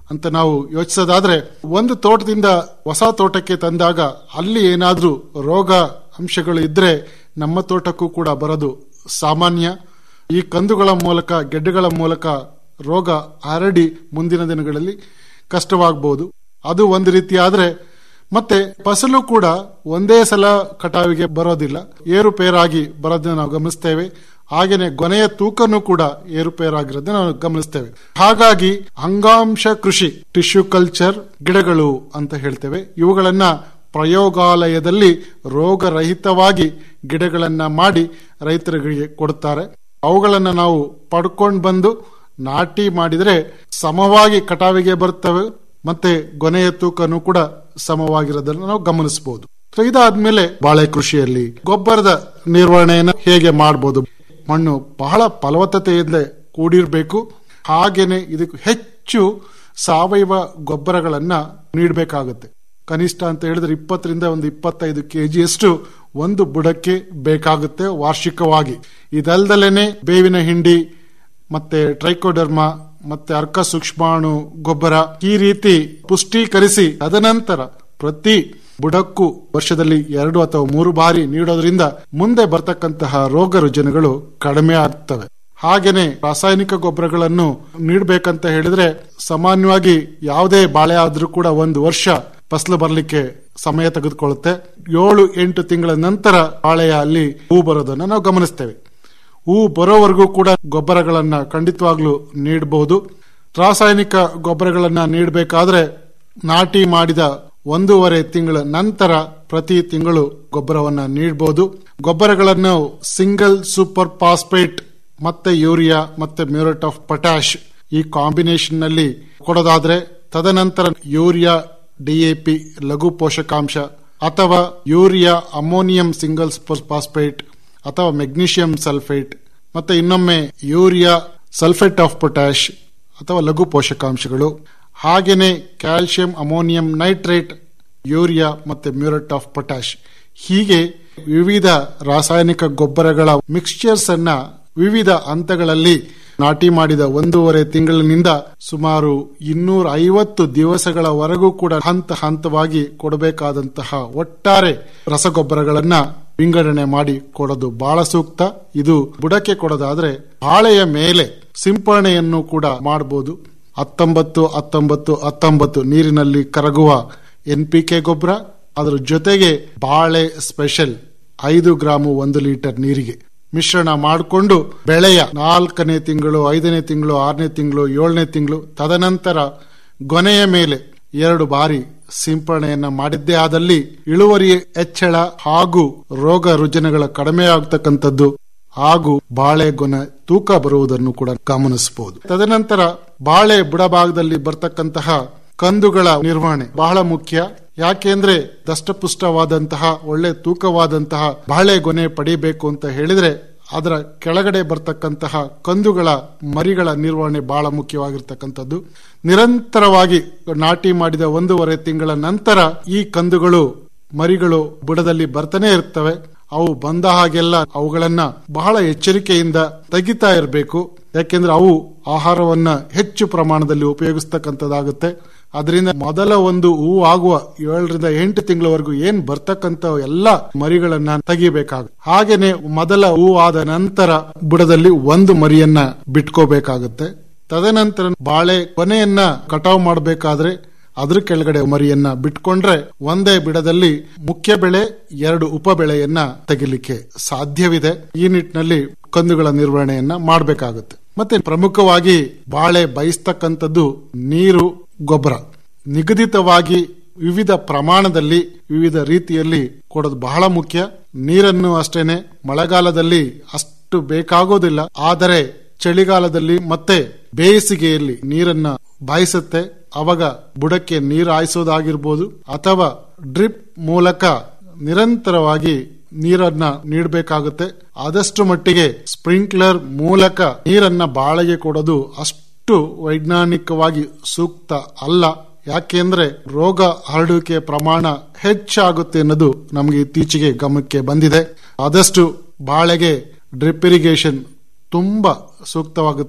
ಅಂತ ನಾವು ಯೋಚಿಸೋದಾದ್ರೆ ಒಂದು ತೋಟದಿಂದ ಹೊಸ ತೋಟಕ್ಕೆ ತಂದಾಗ ಅಲ್ಲಿ ಏನಾದ್ರೂ ರೋಗ ಅಂಶಗಳು ಇದ್ರೆ ನಮ್ಮ ತೋಟಕ್ಕೂ ಕೂಡ ಬರೋದು ಸಾಮಾನ್ಯ ಈ ಕಂದುಗಳ ಮೂಲಕ ಗೆಡ್ಡೆಗಳ ಮೂಲಕ ರೋಗ ಹರಡಿ ಮುಂದಿನ ದಿನಗಳಲ್ಲಿ ಕಷ್ಟವಾಗಬಹುದು ಅದು ಒಂದು ರೀತಿ ಆದ್ರೆ ಮತ್ತೆ ಫಸಲು ಕೂಡ ಒಂದೇ ಸಲ ಕಟಾವಿಗೆ ಬರೋದಿಲ್ಲ ಏರುಪೇರಾಗಿ ಬರೋದನ್ನ ನಾವು ಗಮನಿಸ್ತೇವೆ ಹಾಗೇನೆ ಗೊನೆಯ ತೂಕನೂ ಕೂಡ ಏರುಪೇರಾಗಿರೋದನ್ನ ನಾವು ಗಮನಿಸ್ತೇವೆ ಹಾಗಾಗಿ ಅಂಗಾಂಶ ಕೃಷಿ ಟಿಶ್ಯೂ ಕಲ್ಚರ್ ಗಿಡಗಳು ಅಂತ ಹೇಳ್ತೇವೆ ಇವುಗಳನ್ನ ಪ್ರಯೋಗಾಲಯದಲ್ಲಿ ರೋಗರಹಿತವಾಗಿ ಗಿಡಗಳನ್ನ ಮಾಡಿ ರೈತರಿಗೆ ಕೊಡುತ್ತಾರೆ ಅವುಗಳನ್ನ ನಾವು ಪಡ್ಕೊಂಡು ಬಂದು ನಾಟಿ ಮಾಡಿದರೆ ಸಮವಾಗಿ ಕಟಾವಿಗೆ ಬರ್ತವೆ ಮತ್ತೆ ಗೊನೆಯ ತೂಕನೂ ಕೂಡ ಸಮವಾಗಿರೋದನ್ನು ನಾವು ಗಮನಿಸಬಹುದು ಸೊ ಇದಾದ್ಮೇಲೆ ಬಾಳೆ ಕೃಷಿಯಲ್ಲಿ ಗೊಬ್ಬರದ ನಿರ್ವಹಣೆಯನ್ನು ಹೇಗೆ ಮಾಡಬಹುದು ಮಣ್ಣು ಬಹಳ ಫಲವತ್ತತೆಯಿಂದ ಕೂಡಿರಬೇಕು ಹಾಗೇನೆ ಇದಕ್ಕೆ ಹೆಚ್ಚು ಸಾವಯವ ಗೊಬ್ಬರಗಳನ್ನ ನೀಡಬೇಕಾಗುತ್ತೆ ಕನಿಷ್ಠ ಅಂತ ಹೇಳಿದ್ರೆ ಇಪ್ಪತ್ತರಿಂದ ಒಂದು ಇಪ್ಪತ್ತೈದು ಕೆಜಿಯಷ್ಟು ಒಂದು ಬುಡಕ್ಕೆ ಬೇಕಾಗುತ್ತೆ ವಾರ್ಷಿಕವಾಗಿ ಇದಲ್ದಲೇನೆ ಬೇವಿನ ಹಿಂಡಿ ಮತ್ತೆ ಟ್ರೈಕೋಡರ್ಮಾ ಮತ್ತೆ ಅರ್ಕ ಸೂಕ್ಷ್ಮಾಣು ಗೊಬ್ಬರ ಈ ರೀತಿ ಪುಷ್ಟೀಕರಿಸಿ ತದನಂತರ ಪ್ರತಿ ಬುಡಕ್ಕೂ ವರ್ಷದಲ್ಲಿ ಎರಡು ಅಥವಾ ಮೂರು ಬಾರಿ ನೀಡೋದ್ರಿಂದ ಮುಂದೆ ಬರ್ತಕ್ಕಂತಹ ರೋಗ ರುಜಿನಗಳು ಕಡಿಮೆ ಆಗ್ತವೆ ಹಾಗೇನೆ ರಾಸಾಯನಿಕ ಗೊಬ್ಬರಗಳನ್ನು ನೀಡಬೇಕಂತ ಹೇಳಿದ್ರೆ ಸಾಮಾನ್ಯವಾಗಿ ಯಾವುದೇ ಬಾಳೆ ಆದ್ರೂ ಕೂಡ ಒಂದು ವರ್ಷ ಫಸಲು ಬರಲಿಕ್ಕೆ ಸಮಯ ತೆಗೆದುಕೊಳ್ಳುತ್ತೆ ಏಳು ಎಂಟು ತಿಂಗಳ ನಂತರ ಬಾಳೆಯ ಅಲ್ಲಿ ಹೂ ಬರೋದನ್ನ ನಾವು ಗಮನಿಸ್ತೇವೆ ಹೂ ಬರೋವರೆಗೂ ಕೂಡ ಗೊಬ್ಬರಗಳನ್ನ ಖಂಡಿತವಾಗ್ಲೂ ನೀಡಬಹುದು ರಾಸಾಯನಿಕ ಗೊಬ್ಬರಗಳನ್ನ ನೀಡಬೇಕಾದ್ರೆ ನಾಟಿ ಮಾಡಿದ ಒಂದೂವರೆ ತಿಂಗಳ ನಂತರ ಪ್ರತಿ ತಿಂಗಳು ಗೊಬ್ಬರವನ್ನ ನೀಡಬಹುದು ಗೊಬ್ಬರಗಳನ್ನು ಸಿಂಗಲ್ ಸೂಪರ್ ಫಾಸ್ಫೇಟ್ ಮತ್ತೆ ಯೂರಿಯಾ ಮತ್ತೆ ಮ್ಯೂರೇಟ್ ಆಫ್ ಪೊಟ್ಯಾಶ್ ಈ ಕಾಂಬಿನೇಷನ್ ನಲ್ಲಿ ಕೊಡೋದಾದ್ರೆ ತದನಂತರ ಯೂರಿಯಾ ಡಿಎಪಿ ಲಘು ಪೋಷಕಾಂಶ ಅಥವಾ urea ammonium single super phosphate ಅಥವಾ ಮೆಗ್ನೀಷಿಯಂ ಸಲ್ಫೇಟ್ ಮತ್ತೆ ಇನ್ನೊಮ್ಮೆ ಯೂರಿಯಾ ಸಲ್ಫೇಟ್ ಆಫ್ ಪೊಟ್ಯಾಶ್ ಅಥವಾ ಲಘು ಪೋಷಕಾಂಶಗಳು ಹಾಗೇನೆ ಕ್ಯಾಲ್ಸಿಯಂ ಅಮೋನಿಯಂ ನೈಟ್ರೇಟ್ ಯೂರಿಯಾ ಮತ್ತೆ ಮ್ಯೂರೇಟ್ ಆಫ್ ಪೊಟ್ಯಾಶ್ ಹೀಗೆ ವಿವಿಧ ರಾಸಾಯನಿಕ ಗೊಬ್ಬರಗಳ ಮಿಕ್ಸ್ಚರ್ಸ್ ಅನ್ನ ವಿವಿಧ ಹಂತಗಳಲ್ಲಿ ನಾಟಿ ಮಾಡಿದ ಒಂದೂವರೆ ತಿಂಗಳಿನಿಂದ ಸುಮಾರು ಇನ್ನೂರ ಐವತ್ತು ದಿವಸಗಳವರೆಗೂ ಕೂಡ ಹಂತ ಹಂತವಾಗಿ ಕೊಡಬೇಕಾದಂತಹ ಒಟ್ಟಾರೆ ರಸಗೊಬ್ಬರಗಳನ್ನ ವಿಂಗಡಣೆ ಮಾಡಿ ಕೊಡೋದು ಬಹಳ ಸೂಕ್ತ ಇದು ಬುಡಕ್ಕೆ ಕೊಡೋದಾದ್ರೆ ಬಾಳೆಯ ಮೇಲೆ ಸಿಂಪರಣೆಯನ್ನು ಕೂಡ ಮಾಡಬಹುದು ಹತ್ತೊಂಬತ್ತು ಹತ್ತೊಂಬತ್ತು ಹತ್ತೊಂಬತ್ತು ನೀರಿನಲ್ಲಿ ಕರಗುವ ಎನ್ ಪಿ ಕೆ ಗೊಬ್ಬರ ಅದರ ಜೊತೆಗೆ ಬಾಳೆ ಸ್ಪೆಷಲ್ ಐದು ಗ್ರಾಮು ಒಂದು ಲೀಟರ್ ನೀರಿಗೆ ಮಿಶ್ರಣ ಮಾಡಿಕೊಂಡು ಬೆಳೆಯ ನಾಲ್ಕನೇ ತಿಂಗಳು ಐದನೇ ತಿಂಗಳು ಆರನೇ ತಿಂಗಳು ಏಳನೇ ತಿಂಗಳು ತದನಂತರ ಗೊನೆಯ ಮೇಲೆ ಎರಡು ಬಾರಿ ಸಿಂಪರಣೆಯನ್ನ ಮಾಡಿದ್ದೇ ಆದಲ್ಲಿ ಇಳುವರಿ ಹೆಚ್ಚಳ ಹಾಗೂ ರೋಗ ರುಜಿನಗಳ ಕಡಿಮೆ ಆಗ್ತಕ್ಕಂಥದ್ದು ಹಾಗೂ ಬಾಳೆ ಗೊನೆ ತೂಕ ಬರುವುದನ್ನು ಕೂಡ ಗಮನಿಸಬಹುದು ತದನಂತರ ಬಾಳೆ ಬುಡಭಾಗದಲ್ಲಿ ಬರ್ತಕ್ಕಂತಹ ಕಂದುಗಳ ನಿರ್ವಹಣೆ ಬಹಳ ಮುಖ್ಯ ಯಾಕೆಂದ್ರೆ ದಷ್ಟಪುಷ್ಟವಾದಂತಹ ಒಳ್ಳೆ ತೂಕವಾದಂತಹ ಬಾಳೆ ಗೊನೆ ಪಡಿಬೇಕು ಅಂತ ಹೇಳಿದ್ರೆ ಅದರ ಕೆಳಗಡೆ ಬರ್ತಕ್ಕಂತಹ ಕಂದುಗಳ ಮರಿಗಳ ನಿರ್ವಹಣೆ ಬಹಳ ಮುಖ್ಯವಾಗಿರ್ತಕ್ಕಂಥದ್ದು ನಿರಂತರವಾಗಿ ನಾಟಿ ಮಾಡಿದ ಒಂದೂವರೆ ತಿಂಗಳ ನಂತರ ಈ ಕಂದುಗಳು ಮರಿಗಳು ಬುಡದಲ್ಲಿ ಬರ್ತಾನೆ ಇರ್ತವೆ ಅವು ಬಂದ ಹಾಗೆಲ್ಲ ಅವುಗಳನ್ನ ಬಹಳ ಎಚ್ಚರಿಕೆಯಿಂದ ತೆಗಿತಾ ಇರಬೇಕು ಯಾಕೆಂದ್ರೆ ಅವು ಆಹಾರವನ್ನ ಹೆಚ್ಚು ಪ್ರಮಾಣದಲ್ಲಿ ಉಪಯೋಗಿಸ್ತಕ್ಕಂಥದ್ದಾಗುತ್ತೆ ಅದರಿಂದ ಮೊದಲ ಒಂದು ಹೂ ಆಗುವ ಏಳರಿಂದ ಎಂಟು ತಿಂಗಳವರೆಗೂ ಏನ್ ಬರ್ತಕ್ಕಂತ ಎಲ್ಲ ಮರಿಗಳನ್ನ ತೆಗಿಬೇಕಾಗುತ್ತೆ ಹಾಗೇನೆ ಮೊದಲ ಹೂ ಆದ ನಂತರ ಬುಡದಲ್ಲಿ ಒಂದು ಮರಿಯನ್ನ ಬಿಟ್ಕೋಬೇಕಾಗುತ್ತೆ ತದನಂತರ ಬಾಳೆ ಕೊನೆಯನ್ನ ಕಟಾವು ಮಾಡಬೇಕಾದ್ರೆ ಅದ್ರ ಕೆಳಗಡೆ ಮರಿಯನ್ನ ಬಿಟ್ಕೊಂಡ್ರೆ ಒಂದೇ ಬಿಡದಲ್ಲಿ ಮುಖ್ಯ ಬೆಳೆ ಎರಡು ಉಪ ಬೆಳೆಯನ್ನ ತೆಗಿಲಿಕ್ಕೆ ಸಾಧ್ಯವಿದೆ ಈ ನಿಟ್ಟಿನಲ್ಲಿ ಕಂದುಗಳ ನಿರ್ವಹಣೆಯನ್ನ ಮಾಡಬೇಕಾಗುತ್ತೆ ಮತ್ತೆ ಪ್ರಮುಖವಾಗಿ ಬಾಳೆ ಬಯಸ್ತಕ್ಕಂಥದ್ದು ನೀರು ಗೊಬ್ಬರ ನಿಗದಿತವಾಗಿ ವಿವಿಧ ಪ್ರಮಾಣದಲ್ಲಿ ವಿವಿಧ ರೀತಿಯಲ್ಲಿ ಕೊಡೋದು ಬಹಳ ಮುಖ್ಯ ನೀರನ್ನು ಅಷ್ಟೇನೆ ಮಳೆಗಾಲದಲ್ಲಿ ಅಷ್ಟು ಬೇಕಾಗೋದಿಲ್ಲ ಆದರೆ ಚಳಿಗಾಲದಲ್ಲಿ ಮತ್ತೆ ಬೇಸಿಗೆಯಲ್ಲಿ ನೀರನ್ನ ಬಾಯಿಸುತ್ತೆ ಅವಾಗ ಬುಡಕ್ಕೆ ನೀರು ಹಾಯಿಸೋದಾಗಿರ್ಬೋದು ಅಥವಾ ಡ್ರಿಪ್ ಮೂಲಕ ನಿರಂತರವಾಗಿ ನೀರನ್ನ ನೀಡಬೇಕಾಗುತ್ತೆ ಆದಷ್ಟು ಮಟ್ಟಿಗೆ ಸ್ಪ್ರಿಂಕ್ಲರ್ ಮೂಲಕ ನೀರನ್ನ ಬಾಳೆಗೆ ಕೊಡೋದು ಅಷ್ಟು ವೈಜ್ಞಾನಿಕವಾಗಿ ಸೂಕ್ತ ಅಲ್ಲ ಯಾಕೆಂದ್ರೆ ರೋಗ ಹರಡುವಿಕೆ ಪ್ರಮಾಣ ಹೆಚ್ಚಾಗುತ್ತೆ ಅನ್ನೋದು ನಮಗೆ ಇತ್ತೀಚೆಗೆ ಗಮನಕ್ಕೆ ಬಂದಿದೆ ಆದಷ್ಟು ಬಾಳೆಗೆ ಡ್ರಿಪ್ ಇರಿಗೇಷನ್ ತುಂಬಾ ಸೂಕ್ತವಾಗುತ್ತೆ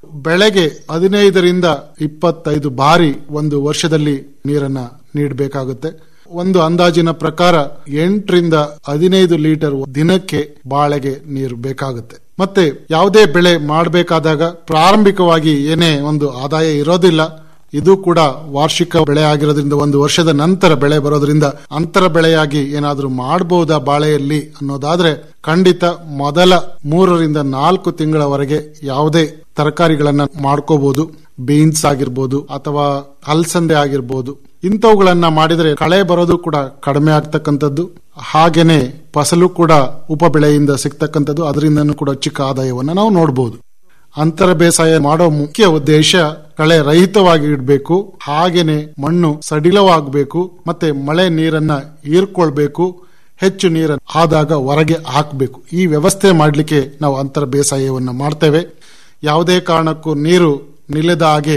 ಬೆಳೆಗೆ ಹದಿನೈದರಿಂದ ಇಪ್ಪತ್ತೈದು ಬಾರಿ ಒಂದು ವರ್ಷದಲ್ಲಿ ನೀರನ್ನ ನೀಡಬೇಕಾಗುತ್ತೆ ಒಂದು ಅಂದಾಜಿನ ಪ್ರಕಾರ ಎಂಟರಿಂದ ಹದಿನೈದು ಲೀಟರ್ ದಿನಕ್ಕೆ ಬಾಳೆಗೆ ನೀರು ಬೇಕಾಗುತ್ತೆ ಮತ್ತೆ ಯಾವುದೇ ಬೆಳೆ ಮಾಡಬೇಕಾದಾಗ ಪ್ರಾರಂಭಿಕವಾಗಿ ಏನೇ ಒಂದು ಆದಾಯ ಇರೋದಿಲ್ಲ ಇದು ಕೂಡ ವಾರ್ಷಿಕ ಬೆಳೆ ಆಗಿರೋದ್ರಿಂದ ಒಂದು ವರ್ಷದ ನಂತರ ಬೆಳೆ ಬರೋದ್ರಿಂದ ಅಂತರ ಬೆಳೆಯಾಗಿ ಏನಾದರೂ ಮಾಡಬಹುದಾ ಬಾಳೆಯಲ್ಲಿ ಅನ್ನೋದಾದ್ರೆ ಖಂಡಿತ ಮೊದಲ ಮೂರರಿಂದ ನಾಲ್ಕು ತಿಂಗಳವರೆಗೆ ಯಾವುದೇ ತರಕಾರಿಗಳನ್ನ ಮಾಡ್ಕೋಬಹುದು ಬೀನ್ಸ್ ಆಗಿರ್ಬೋದು ಅಥವಾ ಅಲಸಂದೆ ಆಗಿರ್ಬೋದು ಇಂಥವುಗಳನ್ನ ಮಾಡಿದರೆ ಕಳೆ ಬರೋದು ಕೂಡ ಕಡಿಮೆ ಆಗ್ತಕ್ಕಂಥದ್ದು ಹಾಗೇನೆ ಫಸಲು ಕೂಡ ಉಪ ಬೆಳೆಯಿಂದ ಸಿಗ್ತಕ್ಕಂಥದ್ದು ಅದರಿಂದನೂ ಕೂಡ ಚಿಕ್ಕ ಆದಾಯವನ್ನ ನಾವು ನೋಡಬಹುದು ಅಂತರ ಬೇಸಾಯ ಮಾಡೋ ಮುಖ್ಯ ಉದ್ದೇಶ ಕಳೆ ರಹಿತವಾಗಿ ಇಡಬೇಕು ಹಾಗೇನೆ ಮಣ್ಣು ಸಡಿಲವಾಗಬೇಕು ಮತ್ತೆ ಮಳೆ ನೀರನ್ನ ಹೀರ್ಕೊಳ್ಬೇಕು ಹೆಚ್ಚು ನೀರ ಆದಾಗ ಹೊರಗೆ ಹಾಕಬೇಕು ಈ ವ್ಯವಸ್ಥೆ ಮಾಡಲಿಕ್ಕೆ ನಾವು ಅಂತರ ಬೇಸಾಯವನ್ನ ಮಾಡ್ತೇವೆ ಯಾವುದೇ ಕಾರಣಕ್ಕೂ ನೀರು ನಿಲ್ಲದ ಹಾಗೆ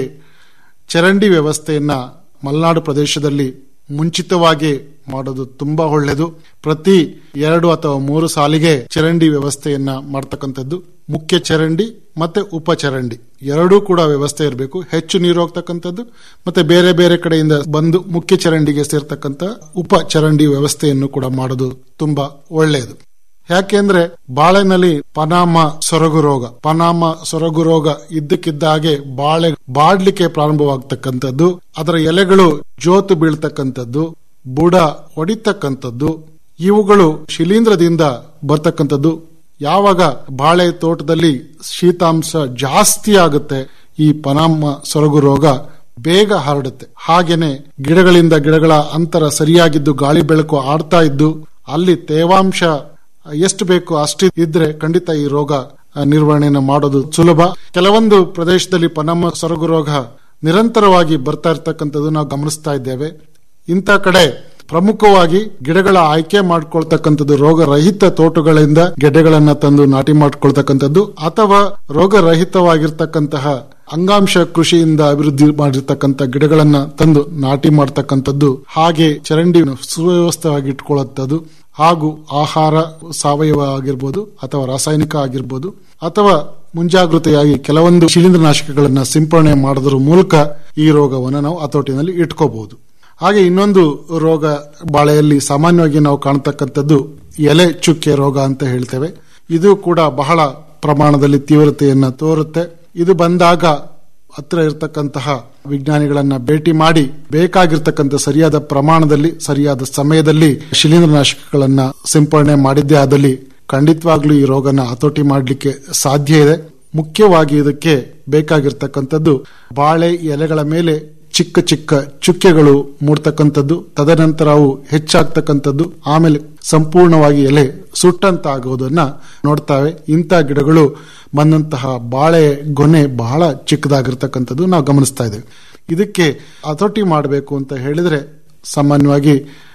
ಚರಂಡಿ ವ್ಯವಸ್ಥೆಯನ್ನ ಮಲೆನಾಡು ಪ್ರದೇಶದಲ್ಲಿ ಮುಂಚಿತವಾಗಿ ಮಾಡೋದು ತುಂಬಾ ಒಳ್ಳೆಯದು ಪ್ರತಿ ಎರಡು ಅಥವಾ ಮೂರು ಸಾಲಿಗೆ ಚರಂಡಿ ವ್ಯವಸ್ಥೆಯನ್ನ ಮಾಡ್ತಕ್ಕಂಥದ್ದು ಮುಖ್ಯ ಚರಂಡಿ ಮತ್ತೆ ಉಪ ಚರಂಡಿ ಎರಡೂ ಕೂಡ ವ್ಯವಸ್ಥೆ ಇರಬೇಕು ಹೆಚ್ಚು ನೀರು ಹೋಗ್ತಕ್ಕಂಥದ್ದು ಮತ್ತೆ ಬೇರೆ ಬೇರೆ ಕಡೆಯಿಂದ ಬಂದು ಮುಖ್ಯ ಚರಂಡಿಗೆ ಸೇರ್ತಕ್ಕಂಥ ಉಪ ಚರಂಡಿ ವ್ಯವಸ್ಥೆಯನ್ನು ಕೂಡ ಮಾಡೋದು ತುಂಬಾ ಒಳ್ಳೆಯದು ಯಾಕೆಂದ್ರೆ ಬಾಳೆನಲ್ಲಿ ಪನಾಮ ಸೊರಗು ರೋಗ ಪನಾಮ ಸೊರಗು ರೋಗ ಇದ್ದಕ್ಕಿದ್ದ ಹಾಗೆ ಬಾಳೆ ಬಾಡ್ಲಿಕ್ಕೆ ಪ್ರಾರಂಭವಾಗ್ತಕ್ಕಂಥದ್ದು ಅದರ ಎಲೆಗಳು ಜೋತು ಬೀಳ್ತಕ್ಕಂಥದ್ದು ಬುಡ ಹೊಡಿತಕ್ಕಂಥದ್ದು ಇವುಗಳು ಶಿಲೀಂಧ್ರದಿಂದ ಬರ್ತಕ್ಕಂಥದ್ದು ಯಾವಾಗ ಬಾಳೆ ತೋಟದಲ್ಲಿ ಶೀತಾಂಶ ಜಾಸ್ತಿ ಆಗುತ್ತೆ ಈ ಪನಾಮ ಸೊರಗು ರೋಗ ಬೇಗ ಹರಡುತ್ತೆ ಹಾಗೇನೆ ಗಿಡಗಳಿಂದ ಗಿಡಗಳ ಅಂತರ ಸರಿಯಾಗಿದ್ದು ಗಾಳಿ ಬೆಳಕು ಆಡ್ತಾ ಇದ್ದು ಅಲ್ಲಿ ತೇವಾಂಶ ಎಷ್ಟು ಬೇಕು ಅಷ್ಟು ಇದ್ರೆ ಖಂಡಿತ ಈ ರೋಗ ನಿರ್ವಹಣೆಯನ್ನು ಮಾಡೋದು ಸುಲಭ ಕೆಲವೊಂದು ಪ್ರದೇಶದಲ್ಲಿ ಪನಮ್ಮ ಸೊರಗು ರೋಗ ನಿರಂತರವಾಗಿ ಬರ್ತಾ ಇರ್ತಕ್ಕಂಥದ್ದು ನಾವು ಗಮನಿಸ್ತಾ ಇದ್ದೇವೆ ಇಂಥ ಕಡೆ ಪ್ರಮುಖವಾಗಿ ಗಿಡಗಳ ಆಯ್ಕೆ ಮಾಡ್ಕೊಳ್ತಕ್ಕಂಥದ್ದು ರೋಗರಹಿತ ತೋಟಗಳಿಂದ ಗೆಡ್ಡೆಗಳನ್ನ ತಂದು ನಾಟಿ ಮಾಡ್ಕೊಳ್ತಕ್ಕಂಥದ್ದು ಅಥವಾ ರೋಗರಹಿತವಾಗಿರ್ತಕ್ಕಂತಹ ಅಂಗಾಂಶ ಕೃಷಿಯಿಂದ ಅಭಿವೃದ್ಧಿ ಮಾಡಿರ್ತಕ್ಕಂಥ ಗಿಡಗಳನ್ನ ತಂದು ನಾಟಿ ಮಾಡ್ತಕ್ಕಂಥದ್ದು ಹಾಗೆ ಚರಂಡಿ ಸುವ್ಯವಸ್ಥವಾಗಿ ಇಟ್ಕೊಳ್ಳುತ್ತದೆ ಹಾಗೂ ಆಹಾರ ಸಾವಯವ ಆಗಿರ್ಬೋದು ಅಥವಾ ರಾಸಾಯನಿಕ ಆಗಿರ್ಬೋದು ಅಥವಾ ಮುಂಜಾಗೃತೆಯಾಗಿ ಕೆಲವೊಂದು ಶಿಲೀಂಧ್ರನಾಶಕಗಳನ್ನ ಸಿಂಪರಣೆ ಮಾಡೋದ್ರ ಮೂಲಕ ಈ ರೋಗವನ್ನು ನಾವು ಹತೋಟಿನಲ್ಲಿ ಇಟ್ಕೋಬಹುದು ಹಾಗೆ ಇನ್ನೊಂದು ರೋಗ ಬಾಳೆಯಲ್ಲಿ ಸಾಮಾನ್ಯವಾಗಿ ನಾವು ಕಾಣತಕ್ಕಂಥದ್ದು ಎಲೆ ಚುಕ್ಕೆ ರೋಗ ಅಂತ ಹೇಳ್ತೇವೆ ಇದು ಕೂಡ ಬಹಳ ಪ್ರಮಾಣದಲ್ಲಿ ತೀವ್ರತೆಯನ್ನ ತೋರುತ್ತೆ ಇದು ಬಂದಾಗ ಹತ್ರ ಇರತಕ್ಕಂತಹ ವಿಜ್ಞಾನಿಗಳನ್ನ ಭೇಟಿ ಮಾಡಿ ಬೇಕಾಗಿರ್ತಕ್ಕಂಥ ಸರಿಯಾದ ಪ್ರಮಾಣದಲ್ಲಿ ಸರಿಯಾದ ಸಮಯದಲ್ಲಿ ಶಿಲೀಂಧ್ರನಾಶಕಗಳನ್ನ ಸಿಂಪರಣೆ ಮಾಡಿದ್ದೇ ಆದಲ್ಲಿ ಖಂಡಿತವಾಗ್ಲೂ ಈ ರೋಗನ ಹತೋಟಿ ಮಾಡಲಿಕ್ಕೆ ಸಾಧ್ಯ ಇದೆ ಮುಖ್ಯವಾಗಿ ಇದಕ್ಕೆ ಬೇಕಾಗಿರ್ತಕ್ಕಂಥದ್ದು ಬಾಳೆ ಎಲೆಗಳ ಮೇಲೆ ಚಿಕ್ಕ ಚಿಕ್ಕ ಚುಕ್ಕೆಗಳು ಮೂಡ್ತಕ್ಕಂಥದ್ದು ತದನಂತರ ಅವು ಹೆಚ್ಚಾಗ್ತಕ್ಕಂಥದ್ದು ಆಮೇಲೆ ಸಂಪೂರ್ಣವಾಗಿ ಎಲೆ ಸುಟ್ಟಂತಾಗುವುದನ್ನ ನೋಡ್ತಾವೆ ಇಂಥ ಗಿಡಗಳು ಬಂದಂತಹ ಬಾಳೆ ಗೊನೆ ಬಹಳ ಚಿಕ್ಕದಾಗಿರ್ತಕ್ಕಂಥದ್ದು ನಾವು ಗಮನಿಸ್ತಾ ಇದ್ದೇವೆ ಇದಕ್ಕೆ ಹತೋಟಿ ಮಾಡಬೇಕು ಅಂತ ಹೇಳಿದ್ರೆ ಸಾಮಾನ್ಯವಾಗಿ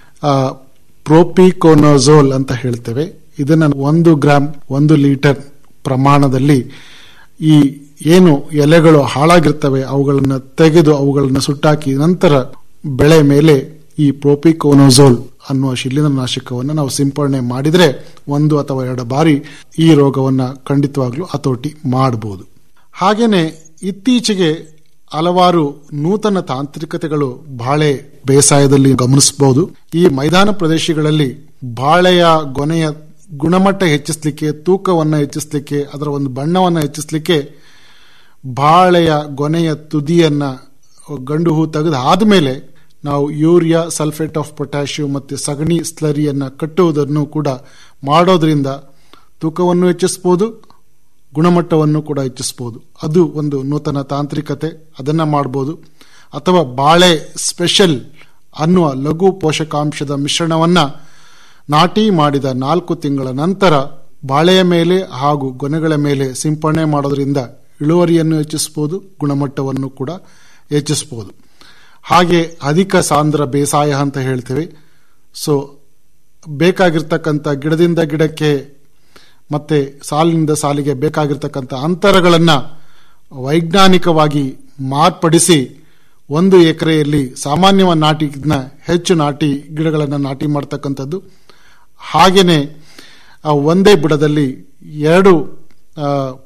ಪ್ರೋಪಿಕೋನೋಝೋಲ್ ಅಂತ ಹೇಳ್ತೇವೆ ಇದನ್ನ ಒಂದು ಗ್ರಾಮ್ ಒಂದು ಲೀಟರ್ ಪ್ರಮಾಣದಲ್ಲಿ ಈ ಏನು ಎಲೆಗಳು ಹಾಳಾಗಿರ್ತವೆ ಅವುಗಳನ್ನು ತೆಗೆದು ಅವುಗಳನ್ನು ಸುಟ್ಟಾಕಿ ನಂತರ ಬೆಳೆ ಮೇಲೆ ಈ ಪ್ರೋಪಿಕೋನೋಝೋಲ್ ಅನ್ನುವ ಶಿಲೀಂಧ್ರನಾಶಕವನ್ನು ನಾವು ಸಿಂಪರಣೆ ಮಾಡಿದ್ರೆ ಒಂದು ಅಥವಾ ಎರಡು ಬಾರಿ ಈ ರೋಗವನ್ನ ಖಂಡಿತವಾಗ್ಲೂ ಹತೋಟಿ ಮಾಡಬಹುದು ಹಾಗೇನೆ ಇತ್ತೀಚೆಗೆ ಹಲವಾರು ನೂತನ ತಾಂತ್ರಿಕತೆಗಳು ಬಾಳೆ ಬೇಸಾಯದಲ್ಲಿ ಗಮನಿಸಬಹುದು ಈ ಮೈದಾನ ಪ್ರದೇಶಗಳಲ್ಲಿ ಬಾಳೆಯ ಗೊನೆಯ ಗುಣಮಟ್ಟ ಹೆಚ್ಚಿಸಲಿಕ್ಕೆ ತೂಕವನ್ನು ಹೆಚ್ಚಿಸಲಿಕ್ಕೆ ಅದರ ಒಂದು ಬಣ್ಣವನ್ನು ಹೆಚ್ಚಿಸಲಿಕ್ಕೆ ಬಾಳೆಯ ಗೊನೆಯ ತುದಿಯನ್ನ ಗಂಡು ಹೂ ತೆಗೆದು ಆದ್ಮೇಲೆ ನಾವು ಯೂರಿಯಾ ಸಲ್ಫೇಟ್ ಆಫ್ ಪೊಟ್ಯಾಷಿಯಂ ಮತ್ತು ಸಗಣಿ ಸ್ಲರಿಯನ್ನ ಕಟ್ಟುವುದನ್ನು ಕೂಡ ಮಾಡೋದ್ರಿಂದ ತೂಕವನ್ನು ಹೆಚ್ಚಿಸಬಹುದು ಗುಣಮಟ್ಟವನ್ನು ಕೂಡ ಹೆಚ್ಚಿಸಬಹುದು ಅದು ಒಂದು ನೂತನ ತಾಂತ್ರಿಕತೆ ಅದನ್ನ ಮಾಡಬಹುದು ಅಥವಾ ಬಾಳೆ ಸ್ಪೆಷಲ್ ಅನ್ನುವ ಲಘು ಪೋಷಕಾಂಶದ ಮಿಶ್ರಣವನ್ನ ನಾಟಿ ಮಾಡಿದ ನಾಲ್ಕು ತಿಂಗಳ ನಂತರ ಬಾಳೆಯ ಮೇಲೆ ಹಾಗೂ ಗೊನೆಗಳ ಮೇಲೆ ಸಿಂಪರಣೆ ಮಾಡೋದ್ರಿಂದ ಇಳುವರಿಯನ್ನು ಹೆಚ್ಚಿಸಬಹುದು ಗುಣಮಟ್ಟವನ್ನು ಕೂಡ ಹೆಚ್ಚಿಸಬಹುದು ಹಾಗೆ ಅಧಿಕ ಸಾಂದ್ರ ಬೇಸಾಯ ಅಂತ ಹೇಳ್ತೇವೆ ಸೊ ಬೇಕಾಗಿರ್ತಕ್ಕಂಥ ಗಿಡದಿಂದ ಗಿಡಕ್ಕೆ ಮತ್ತೆ ಸಾಲಿನಿಂದ ಸಾಲಿಗೆ ಬೇಕಾಗಿರ್ತಕ್ಕಂಥ ಅಂತರಗಳನ್ನು ವೈಜ್ಞಾನಿಕವಾಗಿ ಮಾರ್ಪಡಿಸಿ ಒಂದು ಎಕರೆಯಲ್ಲಿ ಸಾಮಾನ್ಯ ನಾಟಿನ ಹೆಚ್ಚು ನಾಟಿ ಗಿಡಗಳನ್ನು ನಾಟಿ ಮಾಡ್ತಕ್ಕಂಥದ್ದು ಹಾಗೇನೆ ಒಂದೇ ಬುಡದಲ್ಲಿ ಎರಡು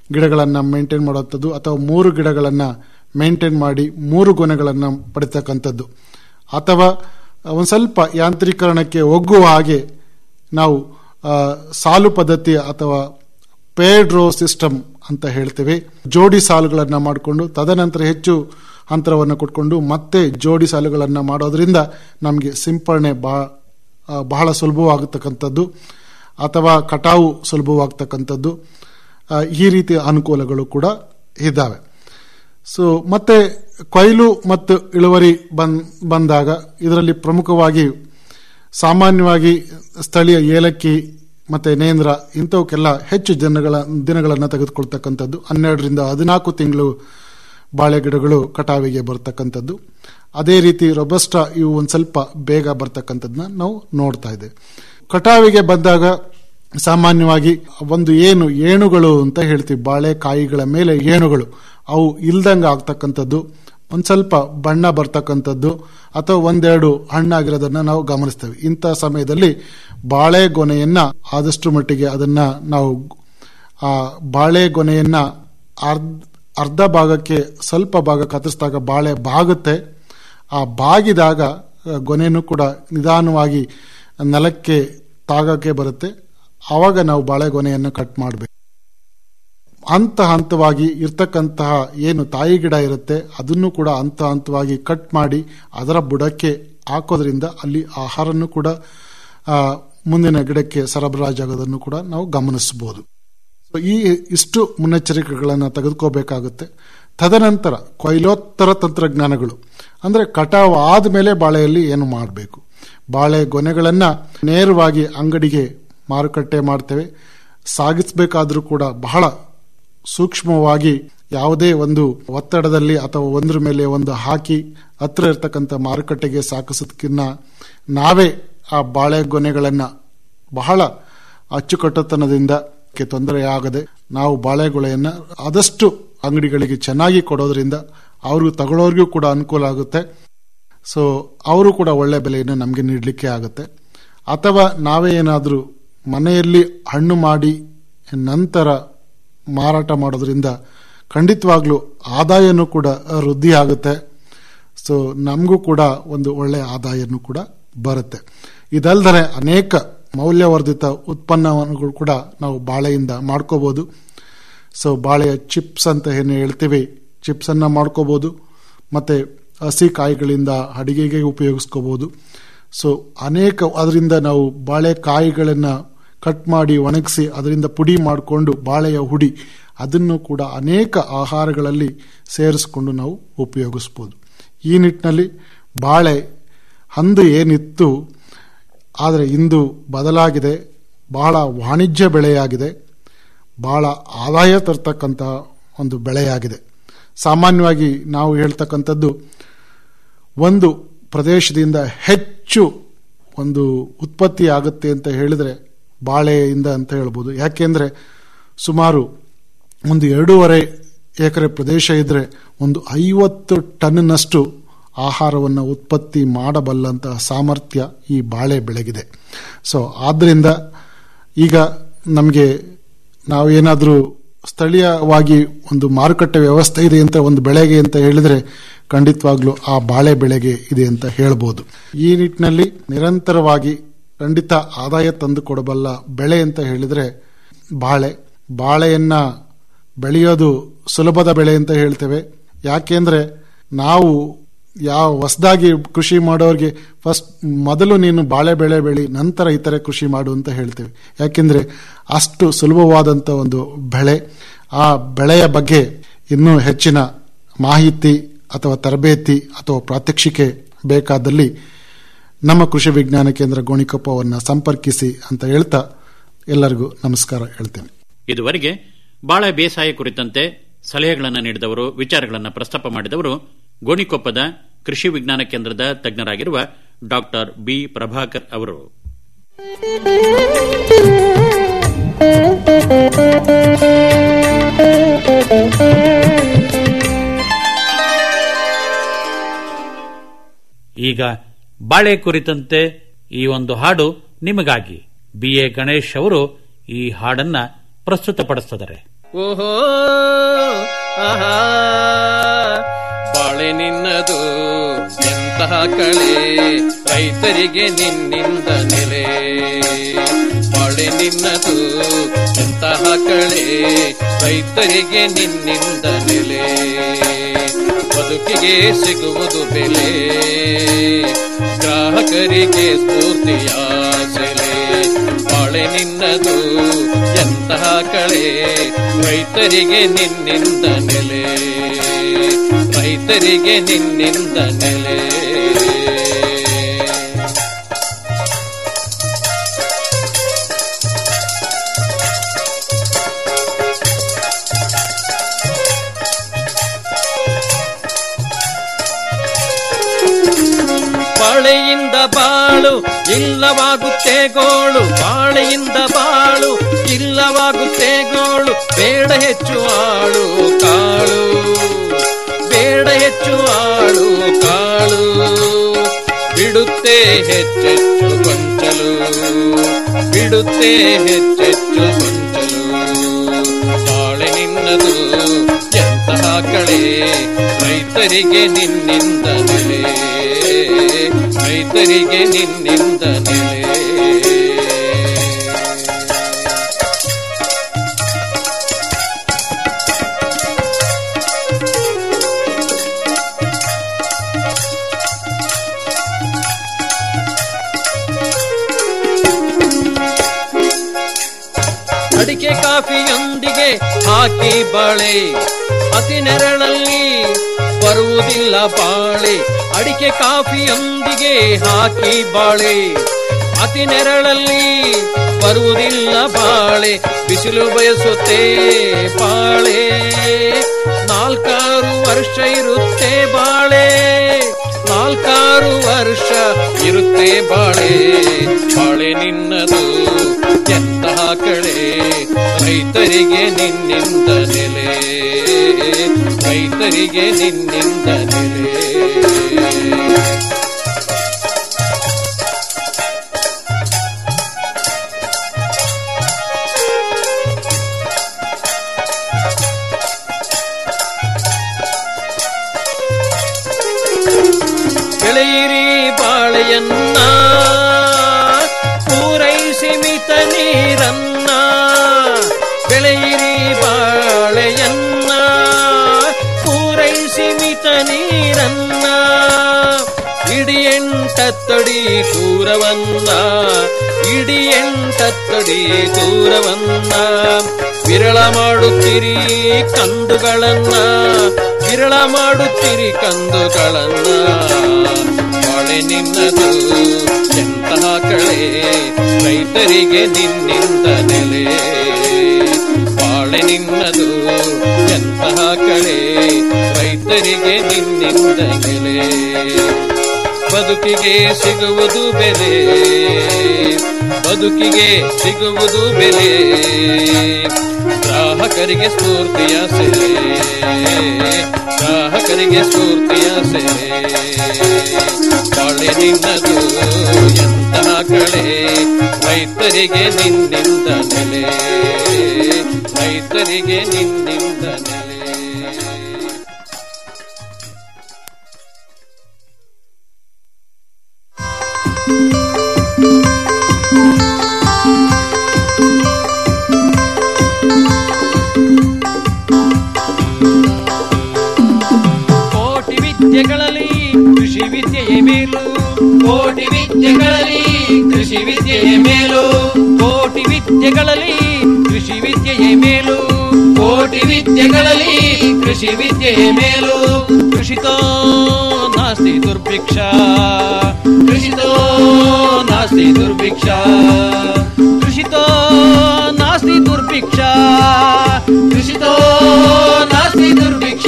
ಗಿಡಗಳನ್ನ ಮೇಂಟೈನ್ ಮಾಡುವಂಥದ್ದು ಅಥವಾ ಮೂರು ಗಿಡಗಳನ್ನ ಮೇಂಟೈನ್ ಮಾಡಿ ಮೂರು ಗೊನೆಗಳನ್ನ ಪಡಿತಕ್ಕಂಥದ್ದು ಅಥವಾ ಒಂದು ಸ್ವಲ್ಪ ಯಾಂತ್ರೀಕರಣಕ್ಕೆ ಒಗ್ಗುವ ಹಾಗೆ ನಾವು ಆ, ಸಾಲು ಪದ್ಧತಿ ಅಥವಾ ಪೇಡ್ ರೋ ಸಿಸ್ಟಮ್ ಅಂತ ಹೇಳ್ತೇವೆ ಜೋಡಿ ಸಾಲುಗಳನ್ನ ಮಾಡಿಕೊಂಡು ತದನಂತರ ಹೆಚ್ಚು ಅಂತರವನ್ನು ಕೊಟ್ಕೊಂಡು ಮತ್ತೆ ಜೋಡಿ ಸಾಲುಗಳನ್ನ ಮಾಡೋದ್ರಿಂದ ನಮಗೆ ಸಿಂಪರಣೆ ಬಹಳ ಆ, ಬಹಳ ಸುಲಭವಾಗತಕ್ಕಂಥದ್ದು ಅಥವಾ ಕಟಾವು ಸುಲಭವಾಗ್ತಕ್ಕಂಥದ್ದು ಆ, ಈ ರೀತಿಯ ಅನುಕೂಲಗಳು ಕೂಡ ಇದ್ದಾವೆ ಸೊ ಮತ್ತೆ ಕೊಯ್ಲು ಮತ್ತು ಇಳುವರಿ ಬಂದ್ ಬಂದಾಗ ಇದರಲ್ಲಿ ಪ್ರಮುಖವಾಗಿ ಸಾಮಾನ್ಯವಾಗಿ ಸ್ಥಳೀಯ ಏಲಕ್ಕಿ ಮತ್ತೆ ನೇಂದ್ರ ಇಂಥವಕ್ಕೆಲ್ಲ ಹೆಚ್ಚು ಜನಗಳ ದಿನಗಳನ್ನು ತೆಗೆದುಕೊಳ್ತಕ್ಕಂಥದ್ದು ಹನ್ನೆರಡರಿಂದ ಹದಿನಾಲ್ಕು ತಿಂಗಳು ಬಾಳೆ ಗಿಡಗಳು ಕಟಾವಿಗೆ ಬರ್ತಕ್ಕಂಥದ್ದು ಅದೇ ರೀತಿ ರೊಬಸ್ಟ ಇವು ಒಂದು ಸ್ವಲ್ಪ ಬೇಗ ಬರ್ತಕ್ಕಂಥದ್ದನ್ನ ನಾವು ನೋಡ್ತಾ ಇದ್ದೇವೆ ಕಟಾವಿಗೆ ಬಂದಾಗ ಸಾಮಾನ್ಯವಾಗಿ ಒಂದು ಏನು ಏಣುಗಳು ಅಂತ ಹೇಳ್ತೀವಿ ಬಾಳೆಕಾಯಿಗಳ ಮೇಲೆ ಏಣುಗಳು ಅವು ಇಲ್ದಂಗ ಆಗ್ತಕ್ಕಂಥದ್ದು ಒಂದ್ ಸ್ವಲ್ಪ ಬಣ್ಣ ಬರ್ತಕ್ಕಂಥದ್ದು ಅಥವಾ ಒಂದೆರಡು ಹಣ್ಣಾಗಿರೋದನ್ನ ನಾವು ಗಮನಿಸ್ತೇವೆ ಇಂಥ ಸಮಯದಲ್ಲಿ ಬಾಳೆ ಗೊನೆಯನ್ನ ಆದಷ್ಟು ಮಟ್ಟಿಗೆ ಅದನ್ನ ನಾವು ಆ ಬಾಳೆ ಗೊನೆಯನ್ನ ಅರ್ಧ ಅರ್ಧ ಭಾಗಕ್ಕೆ ಸ್ವಲ್ಪ ಭಾಗ ಕತ್ತರಿಸಿದಾಗ ಬಾಳೆ ಬಾಗುತ್ತೆ ಆ ಬಾಗಿದಾಗ ಆ, ಗೊನೆನೂ ಕೂಡ ನಿಧಾನವಾಗಿ ನೆಲಕ್ಕೆ ತಾಗಕ್ಕೆ ಬರುತ್ತೆ ಆವಾಗ ನಾವು ಬಾಳೆಗೊನೆಯನ್ನು ಕಟ್ ಮಾಡಬೇಕು ಹಂತ ಹಂತವಾಗಿ ಇರ್ತಕ್ಕಂತಹ ಏನು ತಾಯಿ ಗಿಡ ಇರುತ್ತೆ ಅದನ್ನು ಕೂಡ ಹಂತ ಹಂತವಾಗಿ ಕಟ್ ಮಾಡಿ ಅದರ ಬುಡಕ್ಕೆ ಹಾಕೋದ್ರಿಂದ ಅಲ್ಲಿ ಆಹಾರನ್ನು ಕೂಡ ಆ, ಮುಂದಿನ ಗಿಡಕ್ಕೆ ಸರಬರಾಜಾಗೋದನ್ನು ಕೂಡ ನಾವು ಗಮನಿಸಬಹುದು ಸೊ ಈ ಇಷ್ಟು ಮುನ್ನೆಚ್ಚರಿಕೆಗಳನ್ನು ತೆಗೆದುಕೋಬೇಕಾಗುತ್ತೆ ತದನಂತರ ಕೊಯ್ಲೋತ್ತರ ತಂತ್ರಜ್ಞಾನಗಳು ಅಂದ್ರೆ ಕಟಾವು ಆದ್ಮೇಲೆ ಬಾಳೆಯಲ್ಲಿ ಏನು ಮಾಡಬೇಕು ಬಾಳೆ ಗೊನೆಗಳನ್ನ ನೇರವಾಗಿ ಅಂಗಡಿಗೆ ಮಾರುಕಟ್ಟೆ ಮಾಡ್ತೇವೆ ಸಾಗಿಸಬೇಕಾದ್ರೂ ಕೂಡ ಬಹಳ ಸೂಕ್ಷ್ಮವಾಗಿ ಯಾವುದೇ ಒಂದು ಒತ್ತಡದಲ್ಲಿ ಅಥವಾ ಒಂದ್ರ ಮೇಲೆ ಒಂದು ಹಾಕಿ ಹತ್ರ ಇರ್ತಕ್ಕಂಥ ಮಾರುಕಟ್ಟೆಗೆ ಸಾಗಿಸೋದಕ್ಕಿನ್ನ ನಾವೇ ಆ ಬಾಳೆ ಗೊನೆಗಳನ್ನ ಬಹಳ ಅಚ್ಚುಕಟ್ಟುತನದಿಂದ ಕ್ಕೆ ತೊಂದರೆಯಾಗದೆ ನಾವು ಬಾಳೆಗೊಳೆಯನ್ನ ಆದಷ್ಟು ಅಂಗಡಿಗಳಿಗೆ ಚೆನ್ನಾಗಿ ಕೊಡೋದ್ರಿಂದ ಅವ್ರಿಗೂ ತಗೊಳ್ಳೋರ್ಗೂ ಕೂಡ ಅನುಕೂಲ ಆಗುತ್ತೆ ಸೊ ಅವರು ಕೂಡ ಒಳ್ಳೆ ಬೆಲೆಯನ್ನು ನಮಗೆ ನೀಡಲಿಕ್ಕೆ ಆಗುತ್ತೆ ಅಥವಾ ನಾವೇ ಏನಾದರೂ ಮನೆಯಲ್ಲಿ ಹಣ್ಣು ಮಾಡಿ ನಂತರ ಮಾರಾಟ ಮಾಡೋದ್ರಿಂದ ಖಂಡಿತವಾಗ್ಲೂ ಆದಾಯನೂ ಕೂಡ ವೃದ್ಧಿ ಆಗುತ್ತೆ ಸೊ ನಮಗೂ ಕೂಡ ಒಂದು ಒಳ್ಳೆಯ ಆದಾಯನೂ ಕೂಡ ಬರುತ್ತೆ ಇದಲ್ದರೆ ಅನೇಕ ಮೌಲ್ಯವರ್ಧಿತ ಉತ್ಪನ್ನವನ್ನು ಕೂಡ ನಾವು ಬಾಳೆಯಿಂದ ಮಾಡ್ಕೋಬಹುದು ಸೊ ಬಾಳೆಯ ಚಿಪ್ಸ್ ಅಂತ ಏನು ಹೇಳ್ತೀವಿ ಚಿಪ್ಸ್ ಅನ್ನ ಮಾಡ್ಕೋಬಹುದು ಮತ್ತೆ ಹಸಿ ಕಾಯಿಗಳಿಂದ ಅಡಿಗೆಗೆ ಉಪಯೋಗಿಸ್ಕೋಬಹುದು ಸೊ ಅನೇಕ ಅದರಿಂದ ನಾವು ಬಾಳೆಕಾಯಿಗಳನ್ನ ಕಟ್ ಮಾಡಿ ಒಣಗಿಸಿ ಅದರಿಂದ ಪುಡಿ ಮಾಡಿಕೊಂಡು ಬಾಳೆಯ ಹುಡಿ ಅದನ್ನು ಕೂಡ ಅನೇಕ ಆಹಾರಗಳಲ್ಲಿ ಸೇರಿಸಿಕೊಂಡು ನಾವು ಉಪಯೋಗಿಸ್ಬೋದು ಈ ನಿಟ್ಟಿನಲ್ಲಿ ಬಾಳೆ ಅಂದು ಏನಿತ್ತು ಆದರೆ ಇಂದು ಬದಲಾಗಿದೆ ಬಹಳ ವಾಣಿಜ್ಯ ಬೆಳೆಯಾಗಿದೆ ಬಹಳ ಆದಾಯ ತರ್ತಕ್ಕಂತಹ ಒಂದು ಬೆಳೆಯಾಗಿದೆ ಸಾಮಾನ್ಯವಾಗಿ ನಾವು ಹೇಳ್ತಕ್ಕಂಥದ್ದು ಒಂದು ಪ್ರದೇಶದಿಂದ ಹೆಚ್ಚು ಒಂದು ಉತ್ಪತ್ತಿ ಆಗುತ್ತೆ ಅಂತ ಹೇಳಿದ್ರೆ ಬಾಳೆಯಿಂದ ಅಂತ ಹೇಳ್ಬೋದು ಯಾಕೆಂದ್ರೆ ಸುಮಾರು ಒಂದು ಎರಡೂವರೆ ಎಕರೆ ಪ್ರದೇಶ ಇದ್ರೆ ಒಂದು ಐವತ್ತು ಟನ್ನಷ್ಟು ಆಹಾರವನ್ನು ಉತ್ಪತ್ತಿ ಮಾಡಬಲ್ಲಂತಹ ಸಾಮರ್ಥ್ಯ ಈ ಬಾಳೆ ಬೆಳೆಗಿದೆ ಸೊ ಆದ್ರಿಂದ ಈಗ ನಮಗೆ ನಾವೇನಾದರೂ ಸ್ಥಳೀಯವಾಗಿ ಒಂದು ಮಾರುಕಟ್ಟೆ ವ್ಯವಸ್ಥೆ ಇದೆ ಅಂತ ಒಂದು ಬೆಳೆಗೆ ಅಂತ ಹೇಳಿದ್ರೆ ಖಂಡಿತವಾಗ್ಲೂ ಆ ಬಾಳೆ ಬೆಳೆಗೆ ಇದೆ ಅಂತ ಹೇಳ್ಬೋದು ಈ ನಿಟ್ಟಿನಲ್ಲಿ ನಿರಂತರವಾಗಿ ಖಂಡಿತ ಆದಾಯ ತಂದು ಕೊಡಬಲ್ಲ ಬೆಳೆ ಅಂತ ಹೇಳಿದ್ರೆ ಬಾಳೆ ಬಾಳೆಯನ್ನ ಬೆಳೆಯೋದು ಸುಲಭದ ಬೆಳೆ ಅಂತ ಹೇಳ್ತೇವೆ ಯಾಕೆಂದ್ರೆ ನಾವು ಯಾವ ಹೊಸದಾಗಿ ಕೃಷಿ ಮಾಡೋರಿಗೆ ಫಸ್ಟ್ ಮೊದಲು ನೀನು ಬಾಳೆ ಬೆಳೆ ಬೆಳಿ ನಂತರ ಇತರೆ ಕೃಷಿ ಮಾಡು ಅಂತ ಹೇಳ್ತೇವೆ ಯಾಕೆಂದ್ರೆ ಅಷ್ಟು ಸುಲಭವಾದಂಥ ಒಂದು ಬೆಳೆ ಆ ಬೆಳೆಯ ಬಗ್ಗೆ ಇನ್ನೂ ಹೆಚ್ಚಿನ ಮಾಹಿತಿ ಅಥವಾ ತರಬೇತಿ ಅಥವಾ ಪ್ರಾತ್ಯಕ್ಷಿಕೆ ಬೇಕಾದಲ್ಲಿ ನಮ್ಮ ಕೃಷಿ ವಿಜ್ಞಾನ ಕೇಂದ್ರ ಗೋಣಿಕೊಪ್ಪವನ್ನು ಸಂಪರ್ಕಿಸಿ ಅಂತ ಹೇಳ್ತಾ ಎಲ್ಲರಿಗೂ ನಮಸ್ಕಾರ ಹೇಳ್ತೇನೆ ಇದುವರೆಗೆ ಬಾಳೆ ಬೇಸಾಯ ಕುರಿತಂತೆ ಸಲಹೆಗಳನ್ನು ನೀಡಿದವರು ವಿಚಾರಗಳನ್ನು ಪ್ರಸ್ತಾಪ ಮಾಡಿದವರು ಗೋಣಿಕೊಪ್ಪದ ಕೃಷಿ ವಿಜ್ಞಾನ ಕೇಂದ್ರದ ತಜ್ಞರಾಗಿರುವ ಡಾಕ್ಟರ್ ಬಿ ಪ್ರಭಾಕರ್ ಅವರು ಈಗ ಬಾಳೆ ಕುರಿತಂತೆ ಈ ಒಂದು ಹಾಡು ನಿಮಗಾಗಿ ಬಿ ಎ ಗಣೇಶ್ ಅವರು ಈ ಹಾಡನ್ನ ಪ್ರಸ್ತುತಪಡಿಸಿದ್ದಾರೆ ಓಹೋ ಆಹಾ ಬಾಳೆ ನಿನ್ನದು ಎಂತಹ ಕಳೆ ರೈತರಿಗೆ ನಿನ್ನಿಂದ ನೆಲೆ ಬಾಳೆ ನಿನ್ನದು ಎಂತಹ ಕಳೆ ರೈತರಿಗೆ ನಿನ್ನಿಂದ ನೆಲೆ ಬದುಕಿಗೆ ಸಿಗುವುದು ಬೆಲೆ ಗ್ರಾಹಕರಿಗೆ ಸ್ಫೂರ್ತಿಯ ಸೆಲೆ ಬಾಳೆ ನಿನ್ನದು ಎಂತಹ ಕಳೆ ರೈತರಿಗೆ ನಿನ್ನಿಂದ ನೆಲೆ ರೈತರಿಗೆ ನಿನ್ನಿಂದ ನೆಲೆ ಬಾಳೆಯಿಂದ ಬಾಳು ಇಲ್ಲವಾಗುತ್ತೆ ಗೋಳು ಬಾಳೆಯಿಂದ ಬಾಳು ಇಲ್ಲವಾಗುತ್ತೆ ಗೋಳು ಬೇಡ ಹೆಚ್ಚು ಆಳು ಕಾಳು ಬೇಡ ಹೆಚ್ಚು ಆಳು ಕಾಳು ಬಿಡುತ್ತೆ ಹೆಚ್ಚೆಚ್ಚು ಕೊಂಚಲು ಬಿಡುತ್ತೆ ಹೆಚ್ಚೆಚ್ಚು ಕೊಂಚಲು ಬಾಳೆ ನಿನ್ನದು ಎಂತಹ ಕಳೆ ರೈತರಿಗೆ ನಿನ್ನಿಂದ ನೆಲೆ ರೈತರಿಗೆ ನಿನ್ನಿಂದ ನೆಲೆ ಅಡಿಕೆ ಕಾಫಿಯೊಂದಿಗೆ ಹಾಕಿ ಬಾಳೆ ಅತಿ ನೆರಳಲ್ಲಿ ಬರುವುದಿಲ್ಲ ಬಾಳೆ ಅಡಿಕೆ ಕಾಫಿಯೊಂದಿಗೆ ಹಾಕಿ ಬಾಳೆ ಅತಿ ನೆರಳಲ್ಲಿ ಬರುವುದಿಲ್ಲ ಬಾಳೆ ಬಿಸಿಲು ಬಯಸುತ್ತೆ ಬಾಳೆ ನಾಲ್ಕಾರು ವರ್ಷ ಇರುತ್ತೆ ಬಾಳೆ ನಾಲ್ಕಾರು ವರ್ಷ ಇರುತ್ತೆ ಬಾಳೆ ಬಾಳೆ ನಿನ್ನದು ಎಂತಹ ಕಳೆ ರೈತರಿಗೆ ನಿನ್ನಿಂದ ನೆಲೆ ರೈತರಿಗೆ ನಿನ್ನಿಂದ ನೆಲೆ ಬೆಳೆಯಿರಿ ಬಾಳೆಯನ್ನ ಪೂರೈಸಿ ಮಿತ ನೀರನ್ನ ಬೆಳೆಯಿರಿ ಬಾಳೆಯನ್ನ ಪೂರೈಸಿ ಮಿತ ನೀರನ್ನ ಇಡಿ ಎಂಟತ್ತಡಿ ದೂರವನ್ನ ಇಡಿ ಎಂಟತ್ತಡಿ ದೂರವನ್ನ ವಿರಳ ಮಾಡುತ್ತೀರಿ ಕಂದುಗಳನ್ನ ವಿರಳ ಮಾಡುತ್ತೀರಿ ಕಂದುಗಳನ್ನ ಬಾಳೆ ನಿನ್ನದು ಎಂತಹ ಕಳೆ ರೈತರಿಗೆ ನಿನ್ನಿಂದ ನೆಲೆ ಬಾಳೆ ನಿನ್ನದು ಎಂತಹ ಕಳೆ ರೈತರಿಗೆ ನಿನ್ನಿಂದ ನೆಲೆ ಬದುಕಿಗೆ ಸಿಗುವುದು ಬೆಲೆ ಬದುಕಿಗೆ ಸಿಗುವುದು ಬೆಲೆ ಗ್ರಾಹಕರಿಗೆ ಸ್ಫೂರ್ತಿಯ ಸೆಲೆ ಗ್ರಾಹಕರಿಗೆ ಸ್ಫೂರ್ತಿಯ ಸೆಲೆ ಬಾಳೆ ನಿನ್ನದು ಎಂತಹ ಕಳೆ ರೈತರಿಗೆ ನಿನ್ನಿಂದ ನೆಲೆ ರೈತರಿಗೆ ನಿನ್ನಿಂದ ನೆಲೆ ಕೋಟಿ ವಿದ್ಯೆಗಳಲ್ಲಿ ಕೃಷಿ ವಿದ್ಯೆಯೇ ಮೇಲು ಕೋಟಿ ವಿದ್ಯೆಗಳಲ್ಲಿ ಕೃಷಿ ವಿದ್ಯೆಯೇ ಮೇಲು ಕೋಟಿ ವಿದ್ಯೆಗಳಲ್ಲಿ ಕೃಷಿ ವಿದ್ಯೆಯೇ ಮೇಲು ಕೋಟಿ ವಿದ್ಯೆಗಳಲ್ಲಿ ಕೃಷಿ ವಿದ್ಯೆಯೇ ಮೇಲು ಕೃಷಿತೋ ನಾಸ್ತಿ ದುರ್ಭಿಕ್ಷ ಕೃಷಿತೋ ನಾಸ್ತಿ ದುರ್ಭಿಕ್ಷ ಕೃಷಿತೋ ನಾಸ್ತಿ ದುರ್ಭಿಕ್ಷ ಕೃಷಿತೋ ನಾಸ್ತಿ ದುರ್ಭಿಕ್ಷ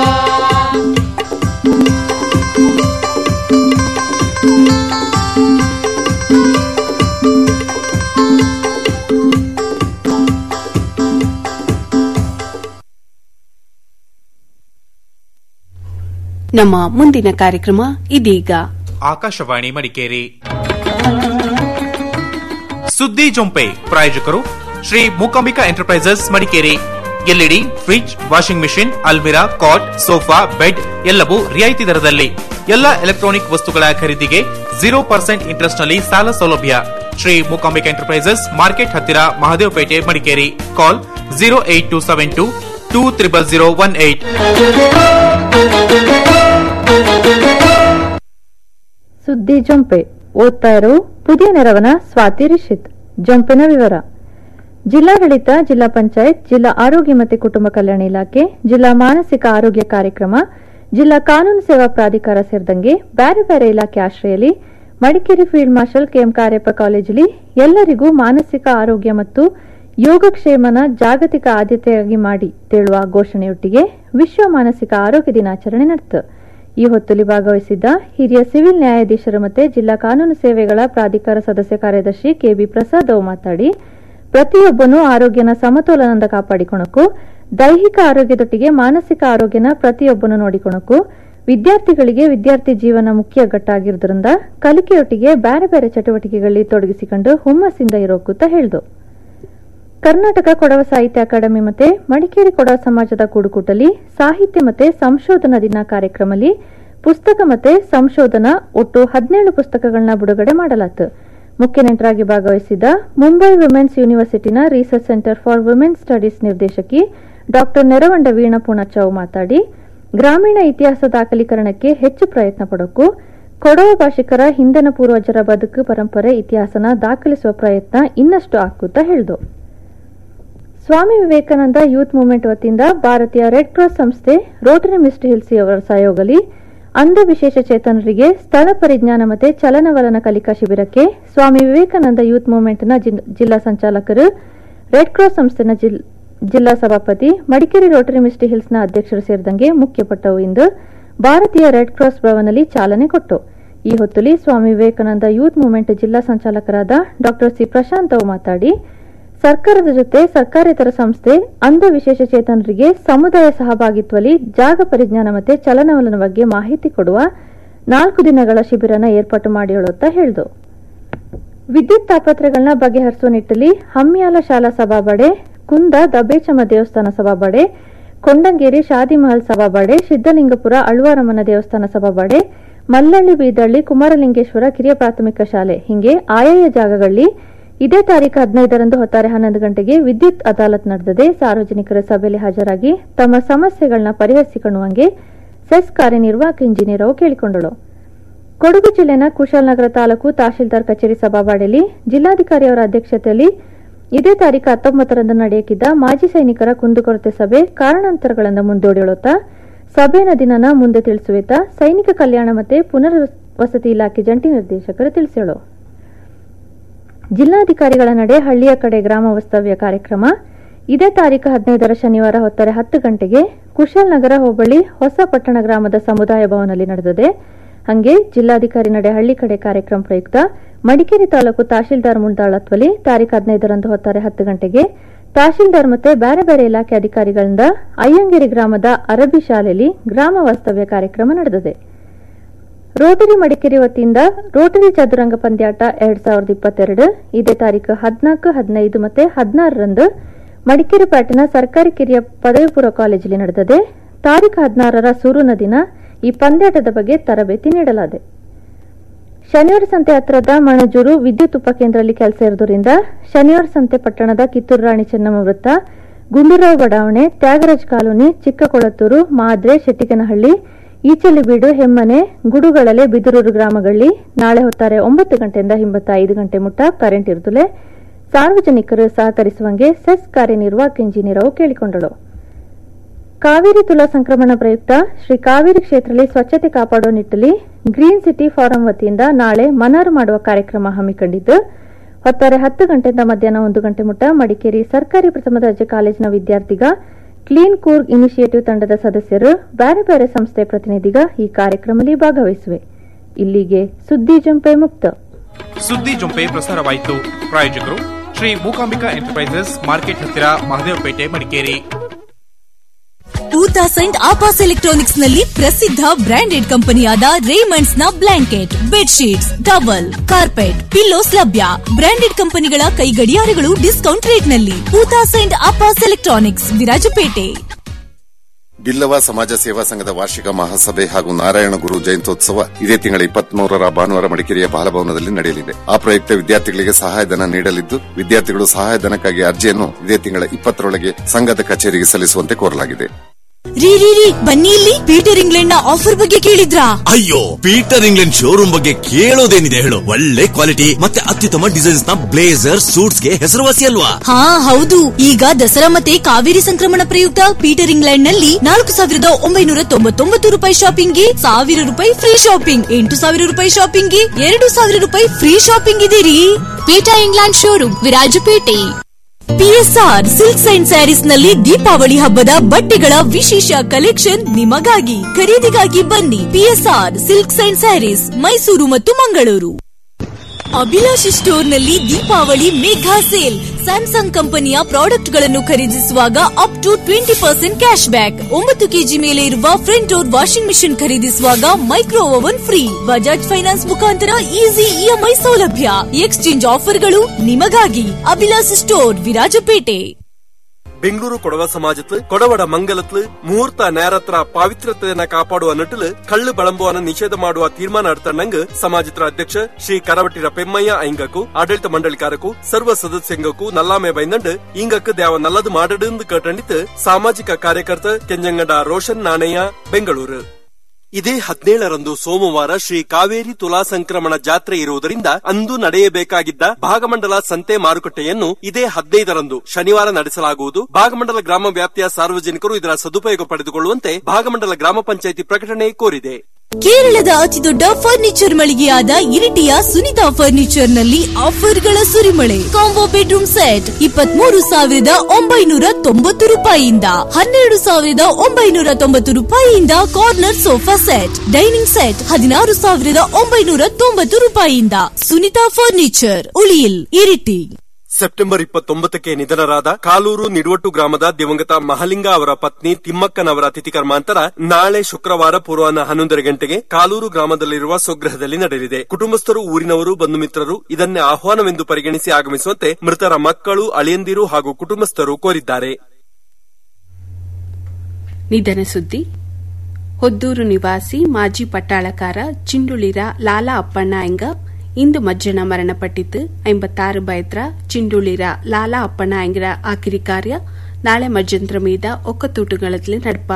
ನಮ್ಮ ಮುಂದಿನ ಕಾರ್ಯಕ್ರಮ ಇದೀಗ ಆಕಾಶವಾಣಿ ಮಡಿಕೇರಿ ಸುದ್ದಿ ಜೊಂಪೆ ಪ್ರಾಯೋಜಕರು Shri Mookambika enterprises Madikeri LED fridge washing machine ಅಲ್ಮಿರಾ ಕಾಟ್ ಸೋಫಾ ಬೆಡ್ ಎಲ್ಲವೂ ರಿಯಾಯಿತಿ ದರದಲ್ಲಿ ಎಲ್ಲ ಎಲೆಕ್ಟ್ರಾನಿಕ್ ವಸ್ತುಗಳ ಖರೀದಿಗೆ ಜೀರೋ ಪರ್ಸೆಂಟ್ ಇಂಟ್ರೆಸ್ಟ್ ನಲ್ಲಿ ಸಾಲ ಸೌಲಭ್ಯ ಶ್ರೀ ಮೂಕಾಂಬಿಕಾ ಎಂಟರ್ಪ್ರೈಸಸ್ ಮಾರ್ಕೆಟ್ ಹತ್ತಿರ Mahadevapete Madikeri call zero eight two seven two two triple zero one eight ಸುದ್ದಿ ಜೊಂಪೆ ಓದ್ತಾ ಇರೋ ಪುದಿಯ ನೆರವನ ಸ್ವಾತಿ ರಿಷಿತ್ ಜೊಂಪಿನ ವಿವರ ಜಿಲ್ಲಾಡಳಿತ ಜಿಲ್ಲಾ ಪಂಚಾಯತ್ ಜಿಲ್ಲಾ ಆರೋಗ್ಯ ಮತ್ತು ಕುಟುಂಬ ಕಲ್ಯಾಣ ಇಲಾಖೆ ಜಿಲ್ಲಾ ಮಾನಸಿಕ ಆರೋಗ್ಯ ಕಾರ್ಯಕ್ರಮ ಜಿಲ್ಲಾ ಕಾನೂನು ಸೇವಾ ಪ್ರಾಧಿಕಾರ ಸೇರಿದಂಗೆ ಬೇರೆ ಬೇರೆ ಇಲಾಖೆ ಆಶ್ರಯಲ್ಲಿ Madikeri field marshal KM Kariappa ಕಾಲೇಜಲ್ಲಿ ಎಲ್ಲರಿಗೂ ಮಾನಸಿಕ ಆರೋಗ್ಯ ಮತ್ತು ಯೋಗಕ್ಷೇಮನ ಜಾಗತಿಕ ಆದ್ಯತೆಯಾಗಿ ಮಾಡಿ ತೇಳುವ ಘೋಷಣೆಯೊಟ್ಟಿಗೆ ವಿಶ್ವ ಮಾನಸಿಕ ಆರೋಗ್ಯ ದಿನಾಚರಣೆ ನಡೆಯಿತು ಈ ಹೊತ್ತಲ್ಲಿ ಭಾಗವಹಿಸಿದ್ದ ಹಿರಿಯ ಸಿವಿಲ್ ನ್ಯಾಯಾಧೀಶರು ಮತ್ತು ಜಿಲ್ಲಾ ಕಾನೂನು ಸೇವೆಗಳ ಪ್ರಾಧಿಕಾರ ಸದಸ್ಯ ಕಾರ್ಯದರ್ಶಿ ಕೆಬಿ ಪ್ರಸಾದ್ ಅವು ಮಾತಾಡಿ ಪ್ರತಿಯೊಬ್ಬನೂ ಆರೋಗ್ಯನ ಸಮತೋಲನದಿಂದ ಕಾಪಾಡಿಕೊಳಕು ದೈಹಿಕ ಆರೋಗ್ಯದೊಟ್ಟಿಗೆ ಮಾನಸಿಕ ಆರೋಗ್ಯನ ಪ್ರತಿಯೊಬ್ಬನು ನೋಡಿಕೊಳಕು ವಿದ್ಯಾರ್ಥಿಗಳಿಗೆ ವಿದ್ಯಾರ್ಥಿ ಜೀವನ ಮುಖ್ಯ ಘಟ್ಟಾಗಿರುವುದರಿಂದ ಕಲಿಕೆಯೊಟ್ಟಿಗೆ ಬೇರೆ ಬೇರೆ ಚಟುವಟಿಕೆಗಳಲ್ಲಿ ತೊಡಗಿಸಿಕೊಂಡು ಹುಮ್ಮಸ್ಸಿಂದ ಇರೋಕೂತ ಹೇಳಿದು ಕರ್ನಾಟಕ ಕೊಡವ ಸಾಹಿತ್ಯ ಅಕಾಡೆಮಿ ಮತ್ತೆ ಮಡಿಕೇರಿ ಕೊಡವ ಸಮಾಜದ ಕೂಡುಕೂಟಲಿ ಸಾಹಿತ್ಯ ಮತ್ತೆ ಸಂಶೋಧನಾ ದಿನ ಕಾರ್ಯಕ್ರಮದಲ್ಲಿ ಪುಸ್ತಕ ಮತ್ತೆ ಸಂಶೋಧನಾ ಒಟ್ಟು ಹದಿನೇಳು ಪುಸ್ತಕಗಳನ್ನ ಬಿಡುಗಡೆ ಮಾಡಲಾಯಿತು ಮುಖ್ಯ ನೆಂಟರಾಗಿ ಭಾಗವಹಿಸಿದ ಮುಂಬೈ ವುಮೆನ್ಸ್ ಯೂನಿವರ್ಸಿಟಿನ research centre for women studies ನಿರ್ದೇಶಕಿ ಡಾಕ್ಟರ್ ನೆರವಂಡ ವೀಣಾ ಪೂಣಚ್ಚಾವು ಮಾತಾಡಿ ಗ್ರಾಮೀಣ ಇತಿಹಾಸ ದಾಖಲೀಕರಣಕ್ಕೆ ಹೆಚ್ಚು ಪ್ರಯತ್ನ ಪಡೋಕು ಕೊಡವ ಭಾಷಿಕರ ಹಿಂದನ ಪೂರ್ವಜರ ಬದುಕು ಪರಂಪರೆ ಇತಿಹಾಸನ ದಾಖಲಿಸುವ ಪ್ರಯತ್ನ ಇನ್ನಷ್ಟು ಆಕುತ್ತಾ ಹೇಳಿದು ಸ್ವಾಮಿ ವಿವೇಕಾನಂದ ಯೂತ್ ಮೂವ್ಮೆಂಟ್ ವತಿಯಿಂದ ಭಾರತೀಯ ರೆಡ್ ಕ್ರಾಸ್ ಸಂಸ್ಥೆ ರೋಟರಿ ಮಿಸ್ಟ್ ಹಿಲ್ಸಿ ಅವರ ಸಹಯೋಗದಲ್ಲಿ ಅಂಧ ವಿಶೇಷ ಚೇತನರಿಗೆ ಸ್ಥಳ ಪರಿಜ್ಞಾನ ಮತ್ತು ಚಲನವಲನ ಕಲಿಕಾ ಶಿಬಿರಕ್ಕೆ ಸ್ವಾಮಿ ವಿವೇಕಾನಂದ ಯೂತ್ ಮೂವ್ಮೆಂಟ್ನ ಜಿಲ್ಲಾ ಸಂಚಾಲಕರು ರೆಡ್ ಕ್ರಾಸ್ ಸಂಸ್ಥೆನ ಜಿಲ್ಲಾ ಸಭಾಪತಿ ಮಡಿಕೇರಿ ರೋಟರಿ ಮಿಸ್ಟಿ ಹಿಲ್ಸ್ನ ಅಧ್ಯಕ್ಷರು ಸೇರಿದಂಗೆ ಮುಖ್ಯಪಟ್ಟವು ಇಂದು ಭಾರತೀಯ ರೆಡ್ ಕ್ರಾಸ್ ಭವನಲ್ಲಿ ಚಾಲನೆ ಕೊಟ್ಟು ಈ ಹೊತ್ತಲ್ಲಿ ಸ್ವಾಮಿ ವಿವೇಕಾನಂದ ಯೂತ್ ಮೂವ್ಮೆಂಟ್ ಜಿಲ್ಲಾ ಸಂಚಾಲಕರಾದ ಡಾ ಸಿ ಪ್ರಶಾಂತ್ ಅವು ಮಾತಾಡಿ ಸರ್ಕಾರದ ಜೊತೆ ಸರ್ಕಾರೇತರ ಸಂಸ್ಥೆ ಅಂಧ ವಿಶೇಷ ಚೇತನರಿಗೆ ಸಮುದಾಯ ಸಹಭಾಗಿತ್ವದಲ್ಲಿ ಜಾಗ ಪರಿಜ್ಞಾನ ಮತ್ತು ಚಲನವಲನ ಬಗ್ಗೆ ಮಾಹಿತಿ ಕೊಡುವ ನಾಲ್ಕು ದಿನಗಳ ಶಿಬಿರನ ಏರ್ಪಾಟು ಮಾಡಿಕೊಳ್ಳುತ್ತಾ ಹೇಳಿದು ವಿದ್ಯುತ್ ತಾಪತ್ರಗಳನ್ನ ಬಗೆಹರಿಸುವ ನಿಟ್ಟಲ್ಲಿ ಹಮ್ಮಿಯಾಲ ಶಾಲಾ ಸಭಾಬಡೆ ಕುಂದ ದಬೇಚಮ್ಮ ದೇವಸ್ಥಾನ ಸಭಾಬಡೆ ಕೊಂಡಂಗೇರಿ ಶಾದಿ ಮಹಲ್ ಸಭಾಬಡೆ ಸಿದ್ದಲಿಂಗಪುರ ಅಳ್ವಾರಮ್ಮನ ದೇವಸ್ಥಾನ ಸಭಾಬಡೆ ಮಲ್ಲಳ್ಳಿ ಬೀದಳ್ಳಿ ಕುಮಾರಲಿಂಗೇಶ್ವರ ಕಿರಿಯ ಪ್ರಾಥಮಿಕ ಶಾಲೆ ಹಿಂಗೆ ಆಯಾಯ ಜಾಗಗಳಲ್ಲಿ ಇದೇ ತಾರೀಕು ಹದಿನೈದರಂದು ಹೊತ್ತಾರೆ ಹನ್ನೊಂದು ಗಂಟೆಗೆ ವಿದ್ಯುತ್ ಅದಾಲತ್ ನಡೆದದೆ ಸಾರ್ವಜನಿಕರ ಸಭೆಯಲ್ಲಿ ಹಾಜರಾಗಿ ತಮ್ಮ ಸಮಸ್ಯೆಗಳನ್ನ ಪರಿಹರಿಸಿಕೊಳ್ಳುವಂಗೆ ಸೆಸ್ ಕಾರ್ಯನಿರ್ವಾಹಕ ಇಂಜಿನಿಯರ್ ಅವು ಕೇಳಿಕೊಂಡಳು ಕೊಡಗು ಜಿಲ್ಲೆನ ಕುಶಾಲನಗರ ತಾಲೂಕು ತಹಶೀಲ್ದಾರ್ ಕಚೇರಿ ಸಭಾವಾಡಿಯಲ್ಲಿ ಜಿಲ್ಲಾಧಿಕಾರಿ ಅವರ ಅಧ್ಯಕ್ಷತೆಯಲ್ಲಿ ಇದೇ ತಾರೀಕು ಹತ್ತೊಂಬತ್ತರಂದು ನಡೆಯಕ್ಕಿದ್ದ ಮಾಜಿ ಸೈನಿಕರ ಕುಂದುಕೊರತೆ ಸಭೆ ಕಾರಣಾಂತರಗಳನ್ನು ಮುಂದೂಡಿಳುತ್ತಾ ಸಭೆಯ ದಿನನ ಮುಂದೆ ತಿಳಿಸುವಿತ ಸೈನಿಕ ಕಲ್ಯಾಣ ಮತ್ತು ಪುನರ್ವಸತಿ ಇಲಾಖೆ ಜಂಟಿ ನಿರ್ದೇಶಕರು ತಿಳಿಸಿಳು ಜಿಲ್ಲಾಧಿಕಾರಿಗಳ ನಡೆ ಹಳ್ಳಿಯ ಕಡೆ ಗ್ರಾಮ ವಾಸ್ತವ್ಯ ಕಾರ್ಯಕ್ರಮ ಇದೇ ತಾರೀಕು ಹದಿನೈದರ ಶನಿವಾರ ಹೊತ್ತರೆ ಹತ್ತು ಗಂಟೆಗೆ ಕುಶಾಲನಗರ ಹೋಬಳಿ ಹೊಸ ಪಟ್ಟಣ ಗ್ರಾಮದ ಸಮುದಾಯ ಭವನದಲ್ಲಿ ನಡೆದಿದೆ ಹಂಗೆ ಜಿಲ್ಲಾಧಿಕಾರಿ ನಡೆ ಹಳ್ಳಿ ಕಡೆ ಕಾರ್ಯಕ್ರಮ ಪ್ರಯುಕ್ತ ಮಡಿಕೇರಿ ತಾಲೂಕು ತಹಶೀಲ್ದಾರ್ ಮುಂದಾಳತ್ವಲಿ ತಾರೀಕು ಹದಿನೈದರಂದು ಹೊತ್ತಾರೆ ಹತ್ತು ಗಂಟೆಗೆ ತಹಶೀಲ್ದಾರ್ ಮತ್ತೆ ಬೇರೆ ಬೇರೆ ಇಲಾಖೆ ಅಧಿಕಾರಿಗಳಿಂದ ಅಯ್ಯಂಗಿರಿ ಗ್ರಾಮದ ಅರಬ್ಬಿ ಶಾಲೆಯಲ್ಲಿ ಗ್ರಾಮ ವಾಸ್ತವ್ಯ ಕಾರ್ಯಕ್ರಮ ನಡೆದಿದೆ ರೋಟರಿ ಮಡಿಕೇರಿ ವತಿಯಿಂದ ರೋಟರಿ ಚದುರಂಗ ಪಂದ್ಯಾಟ ಎರಡ್ ಸಾವಿರದ ಇಪ್ಪತ್ತೆರಡು ಇದೇ ತಾರೀಕು ಹದಿನಾಲ್ಕು ಹದಿನೈದು ಮತ್ತೆ ಹದಿನಾರರಂದು ಮಡಿಕೇರಿ ಪ್ಯಾಟಿನ ಸರ್ಕಾರಿ ಕಿರಿಯ ಪದವಿ ಪೂರ್ವ ಕಾಲೇಜಲ್ಲಿ ನಡೆದಿದೆ ತಾರೀಕು ಹದಿನಾರರ ಸೂರುನ ದಿನ ಈ ಪಂದ್ಯಾಟದ ಬಗ್ಗೆ ತರಬೇತಿ ನೀಡಲಾಗಿದೆ ಶನಿವಾರ ಸಂತೆ ಹತ್ತಿರದ ಮಣಜೂರು ವಿದ್ಯುತ್ ಉಪಕೇಂದ್ರದಲ್ಲಿ ಕೆಲಸ ಇರುವುದರಿಂದ ಶನಿವಾರ ಸಂತೆ ಪಟ್ಟಣದ ಕಿತ್ತೂರು ರಾಣಿ ಚೆನ್ನಮ್ಮ ವೃತ್ತ ಗುಂಡೂರಾವ್ ಬಡಾವಣೆ ತ್ಯಾಗರಾಜ್ ಕಾಲೋನಿ ಚಿಕ್ಕಕೊಳತ್ತೂರು ಮಾದ್ರೆ ಶೆಟ್ಟಿಗನಹಳ್ಳಿ ಈಚಲಿಬೀಡು ಹೆಮ್ಮನೆ ಗುಡುಗಳಲೆ ಬಿದಿರೂರು ಗ್ರಾಮಗಳಲ್ಲಿ ನಾಳೆ ಹೊತ್ತಾರೆ ಒಂಬತ್ತು ಗಂಟೆಯಿಂದ ಹಿಂಬತ್ತ ಐದು ಗಂಟೆ ಮುಟ್ಟ ಕರೆಂಟ್ ಇರುತ್ತಲೆ ಸಾರ್ವಜನಿಕರು ಸಹಕರಿಸುವಂಗೆ ಸೆಸ್ ಕಾರ್ಯನಿರ್ವಾಹಕ ಇಂಜಿನಿಯರ್ ಅವು ಕೇಳಿಕೊಂಡಳು ಕಾವೇರಿ ತುಲಾ ಸಂಕ್ರಮಣ ಪ್ರಯುಕ್ತ ಶ್ರೀ ಕಾವೇರಿ ಕ್ಷೇತ್ರದಲ್ಲಿ ಸ್ವಚ್ಛತೆ ಕಾಪಾಡುವ ನಿಟ್ಟಲ್ಲಿ ಗ್ರೀನ್ ಸಿಟಿ ಫಾರಂ ವತಿಯಿಂದ ನಾಳೆ ಮನಾರು ಮಾಡುವ ಕಾರ್ಯಕ್ರಮ ಹಮ್ಮಿಕೊಂಡಿದ್ದು ಹೊತ್ತಾರೆ ಹತ್ತು ಗಂಟೆಯಿಂದ ಮಧ್ಯಾಹ್ನ ಒಂದು ಗಂಟೆ ಮುಟ್ಟ ಮಡಿಕೇರಿ ಸರ್ಕಾರಿ ಪ್ರಥಮ ದರ್ಜೆ ಕಾಲೇಜಿನ ವಿದ್ಯಾರ್ಥಿಗ ಕ್ಲೀನ್ ಕೂರ್ಗ್ ಇನಿಷಿಯೇಟಿವ್ ತಂಡದ ಸದಸ್ಯರು ಬೇರೆ ಬೇರೆ ಸಂಸ್ಥೆ ಪ್ರತಿನಿಧಿಗ ಈ ಕಾರ್ಯಕ್ರಮದಲ್ಲಿ ಭಾಗವಹಿಸುವೆ ಇಲ್ಲಿಗೆ ಸುದ್ದಿ ಜಂಪೆ ಮುಕ್ತ ಸುದ್ದಿ ಜೊಂಪೆ ಪ್ರಸಾರವಾಯಿತು ಪ್ರಾಯೋಜಕರು ಶ್ರೀ ಮೂಕಾಂಬಿಕಾ ಎಂಟರ್ಪ್ರೈಸಸ್ ಮಾರ್ಕೆಟ್ ಹತ್ತಿರ ಮಹದೇವಪೇಟೆ ಮಡಿಕೇರಿ ಊತಾಸ್ ಅಂಡ್ ಆಪಾಸ್ ಎಲೆಕ್ಟ್ರಾನಿಕ್ಸ್ ನಲ್ಲಿ ಪ್ರಸಿದ್ಧ ಬ್ರಾಂಡೆಡ್ ಕಂಪನಿಯಾದ ರೇಮಂಡ್ಸ್ ನ blanket bedsheets towel carpet pillows ಲಭ್ಯ ಬ್ರಾಂಡೆಡ್ ಕಂಪನಿಗಳ ಕೈ ಗಡಿಯಾರಗಳು ಡಿಸ್ಕೌಂಟ್ ರೇಟ್ ನಲ್ಲಿ ಊತಾಸ್ ಅಂಡ್ ಆಪಾಸ್ ಎಲೆಕ್ಟ್ರಾನಿಕ್ಸ್ ವಿರಾಜಪೇಟೆ ಬಿಲ್ಲವ ಸಮಾಜ ಸೇವಾ ಸಂಘದ ವಾರ್ಷಿಕ ಮಹಾಸಭೆ ಹಾಗೂ ನಾರಾಯಣ ಗುರು ಜಯಂತ್ಯೋತ್ಸವ ಇದೇ ತಿಂಗಳ ಇಪ್ಪತ್ಮೂರರ ಭಾನುವಾರ ಮಡಿಕೇರಿಯ ಬಾಲಭವನದಲ್ಲಿ ನಡೆಯಲಿದೆ ಆ ಪ್ರಯುಕ್ತ ವಿದ್ಯಾರ್ಥಿಗಳಿಗೆ ಸಹಾಯಧನ ನೀಡಲಿದ್ದು ವಿದ್ಯಾರ್ಥಿಗಳು ಸಹಾಯಧನಕ್ಕಾಗಿ ಅರ್ಜಿಯನ್ನು ಇದೇ ತಿಂಗಳ ಇಪ್ಪತ್ತರೊಳಗೆ ಸಂಘದ ಕಚೇರಿಗೆ ಸಲ್ಲಿಸುವಂತೆ ಕೋರಲಾಗಿದೆ ರೀ ರೀ ರೀ ಬನ್ನಿ ಇಲ್ಲಿ ಪೀಟರ್ ಇಂಗ್ಲೆಂಡ್ ನ ಆಫರ್ ಬಗ್ಗೆ ಕೇಳಿದ್ರಾ ಅಯ್ಯೋ ಪೀಟರ್ ಇಂಗ್ಲೆಂಡ್ ಶೋರೂಮ್ ಬಗ್ಗೆ ಕೇಳೋದೇನಿದೆ ಹೇಳು ಒಳ್ಳೆ ಕ್ವಾಲಿಟಿ ಮತ್ತೆ ಅತ್ಯುತ್ತಮ ಡಿಸೈನ್ಸ್ ನ ಬ್ಲೇಸರ್ ಸೂಟ್ಸ್ ಗೆ ಹೆಸರುವಾಸಿ ಅಲ್ವಾ ಹಾ ಹೌದು ಈಗ ದಸರಾ ಮತ್ತೆ ಕಾವೇರಿ ಸಂಕ್ರಮಣ ಪ್ರಯುಕ್ತ ಪೀಟರ್ ಇಂಗ್ಲೆಂಡ್ ನಲ್ಲಿ ನಾಲ್ಕು ಸಾವಿರದ ಒಂಬೈನೂರ ತೊಂಬತ್ತೊಂಬತ್ತು ರೂಪಾಯಿ ಶಾಪಿಂಗ್ಗೆ ಸಾವಿರ ರೂಪಾಯಿ ಫ್ರೀ ಶಾಪಿಂಗ್ ಎಂಟು ಸಾವಿರ ರೂಪಾಯಿ ಶಾಪಿಂಗ್ಗೆ ಎರಡು ಸಾವಿರ ರೂಪಾಯಿ ಫ್ರೀ ಶಾಪಿಂಗ್ ಇದೆ ರೀ Peter England showroom Virajpete PSR silks and sarees ನಲ್ಲಿ ದೀಪಾವಳಿ ಹಬ್ಬದ ಬಟ್ಟೆಗಳ ವಿಶೇಷ ಕಲೆಕ್ಷನ್ ನಿಮಗಾಗಿ ಖರೀದಿಗಾಗಿ ಬನ್ನಿ PSR silks and sarees Mysuru ಮತ್ತು ಮಂಗಳೂರು ಅಭಿಲಾಷಿ ಸ್ಟೋರ್ ನಲ್ಲಿ ದೀಪಾವಳಿ ಮೇಘಾ ಸೇಲ್ ಸ್ಯಾಮ್ಸಂಗ್ ಕಂಪನಿಯ ಪ್ರಾಡಕ್ಟ್ ಗಳನ್ನು ಖರೀದಿಸುವಾಗ up to twenty percent cash back ಒಂಬತ್ತು ಕೆಜಿ ಮೇಲೆ ಇರುವ ಫ್ರಂಟ್ ಡೋರ್ ವಾಷಿಂಗ್ ಮಿಷಿನ್ ಖರೀದಿಸುವಾಗ micro oven free Bajaj finance ಮುಖಾಂತರ ಈಸಿ ಇಎಂಐ ಸೌಲಭ್ಯ ಎಕ್ಸ್ಚೇಂಜ್ ಆಫರ್ಗಳು ನಿಮಗಾಗಿ ಅಭಿಲಾಷಿ ಸ್ಟೋರ್ ವಿರಾಜಪೇಟೆ ಬೆಂಗಳೂರು ಕೊಡವ ಸಮಾಜತ್ ಕೊಡವಡ ಮಂಗಲತ್ ಮುಹೂರ್ತ ನೇರತ್ರ ಪಾವಿತ್ರತೆಯನ್ನ ಕಾಪಾಡುವ ನಟಲು ಕಳ್ಳು ಬಳಂಬುವನ್ನ ನಿಷೇಧ ಮಾಡುವ ತೀರ್ಮಾನ ಅಡ್ತಣ್ಣಂಗ್ ಸಮಾಜತ್ರ ಅಧ್ಯಕ್ಷ ಶ್ರೀ ಕರವಟ್ಟಿರ ಪೆಮ್ಮಯ್ಯ ಐಂಗಕು ಆಡಳಿತ ಮಂಡಳಿಕಾರಕು ಸರ್ವ ಸದಸ್ಯಂಗಕು ನಲ್ಲಾಮೆ ಬೈಂದಂಡ್ ಇಂಗಕ್ ದ್ಯಾವ ನಲ್ಲದು ಮಾಡಡು ಕಟ್ಟಂಡಿತ್ ಸಾಮಾಜಿಕ ಕಾರ್ಯಕರ್ತ ಕೆಂಜಂಗಡ ರೋಷನ್ ನಾಣಯ್ಯ ಬೆಂಗಳೂರು ಇದೇ ಹದಿನೇಳರಂದು ಸೋಮವಾರ ಶ್ರೀ ಕಾವೇರಿ ತುಲಾ ಸಂಕ್ರಮಣ ಜಾತ್ರೆ ಇರುವುದರಿಂದ ಅಂದು ನಡೆಯಬೇಕಾಗಿದ್ದ ಭಾಗಮಂಡಲ ಸಂತೆ ಮಾರುಕಟ್ಟೆಯನ್ನು ಇದೇ ಹದಿನೈದರಂದು ಶನಿವಾರ ನಡೆಸಲಾಗುವುದು ಭಾಗಮಂಡಲ ಗ್ರಾಮ ವ್ಯಾಪ್ತಿಯ ಸಾರ್ವಜನಿಕರು ಇದರ ಸದುಪಯೋಗ ಪಡೆದುಕೊಳ್ಳುವಂತೆ ಭಾಗಮಂಡಲ ಗ್ರಾಮ ಪಂಚಾಯಿತಿ ಪ್ರಕಟಣೆ ಕೋರಿದೆ ಕೇರಳದ ಅತಿದೊಡ್ಡ ಫರ್ನಿಚರ್ ಮಳಿಗೆಯಾದ ಇರಿಟಿಯ ಸುನಿತಾ ಫರ್ನಿಚರ್ ನಲ್ಲಿ ಆಫರ್ಗಳ ಸುರಿಮಳೆ ಕಾಂಬೋ ಬೆಡ್ರೂಮ್ ಸೆಟ್ ಇಪ್ಪತ್ಮೂರು ಸಾವಿರದ ಒಂಬೈನೂರ ತೊಂಬತ್ತು ರೂಪಾಯಿಯಿಂದ ಹನ್ನೆರಡು ಸಾವಿರದ ಒಂಬೈನೂರ ತೊಂಬತ್ತು ರೂಪಾಯಿಯಿಂದ corner sofa set dining set ಹದಿನಾರು ಸಾವಿರದ ಒಂಬೈನೂರ ತೊಂಬತ್ತು ರೂಪಾಯಿಯಿಂದ ಸುನಿತಾ ಫರ್ನಿಚರ್ ಉಳಿಯಿಲ್ ಇರಿಟಿ ಸೆಪ್ಟೆಂಬರ್ ಇಪ್ಪತ್ತೊಂಬತ್ತಕ್ಕೆ ನಿಧನರಾದ ಕಾಲೂರು ನಿಡುವಟ್ಟು ಗ್ರಾಮದ ದಿವಂಗತ ಮಹಲಿಂಗ ಅವರ ಪತ್ನಿ ತಿಮ್ಮಕ್ಕನವರ ತಿಥಿ ಕರ್ಮಾಂತರ ನಾಳೆ ಶುಕ್ರವಾರ ಪೂರ್ವಾಹ್ನ ಹನ್ನೊಂದರ ಗಂಟೆಗೆ ಕಾಲೂರು ಗ್ರಾಮದಲ್ಲಿರುವ ಸ್ವಗೃಹದಲ್ಲಿ ನಡೆಯಲಿದೆ ಕುಟುಂಬಸ್ಥರು ಊರಿನವರು ಬಂಧು ಮಿತ್ರರು ಇದನ್ನೇ ಆಹ್ವಾನವೆಂದು ಪರಿಗಣಿಸಿ ಆಗಮಿಸುವಂತೆ ಮೃತರ ಮಕ್ಕಳು ಅಳಿಯಂದಿರು ಹಾಗೂ ಕುಟುಂಬಸ್ಥರು ಕೋರಿದ್ದಾರೆ ನಿಧನ ಸುದ್ದಿ ಹೊದ್ದೂರು ನಿವಾಸಿ ಮಾಜಿ ಪಟ್ಟಾಳಕಾರ ಚಿಂಡುಳಿರ ಲಾಲಾ ಅಪ್ಪಣ್ಣ ಎಂಗ ಇಂದು ಮಜ್ಜನ ಮರಣಪಟ್ಟಿದ್ದು ಐಂಬತ್ತಾರು ಬೈತ್ರ ಚಿಂಡುಳಿರ ಲಾಲಾ ಅಪ್ಪಣ್ಣ ಎಂಗರ ಆಕಿರಿ ಕಾರ್ಯ ನಾಳೆ ಮಜ್ಜಂತ್ರ ಮೀದ ಒಕ್ಕತೂಟುಗಳಲ್ಲಿ ನಡಪ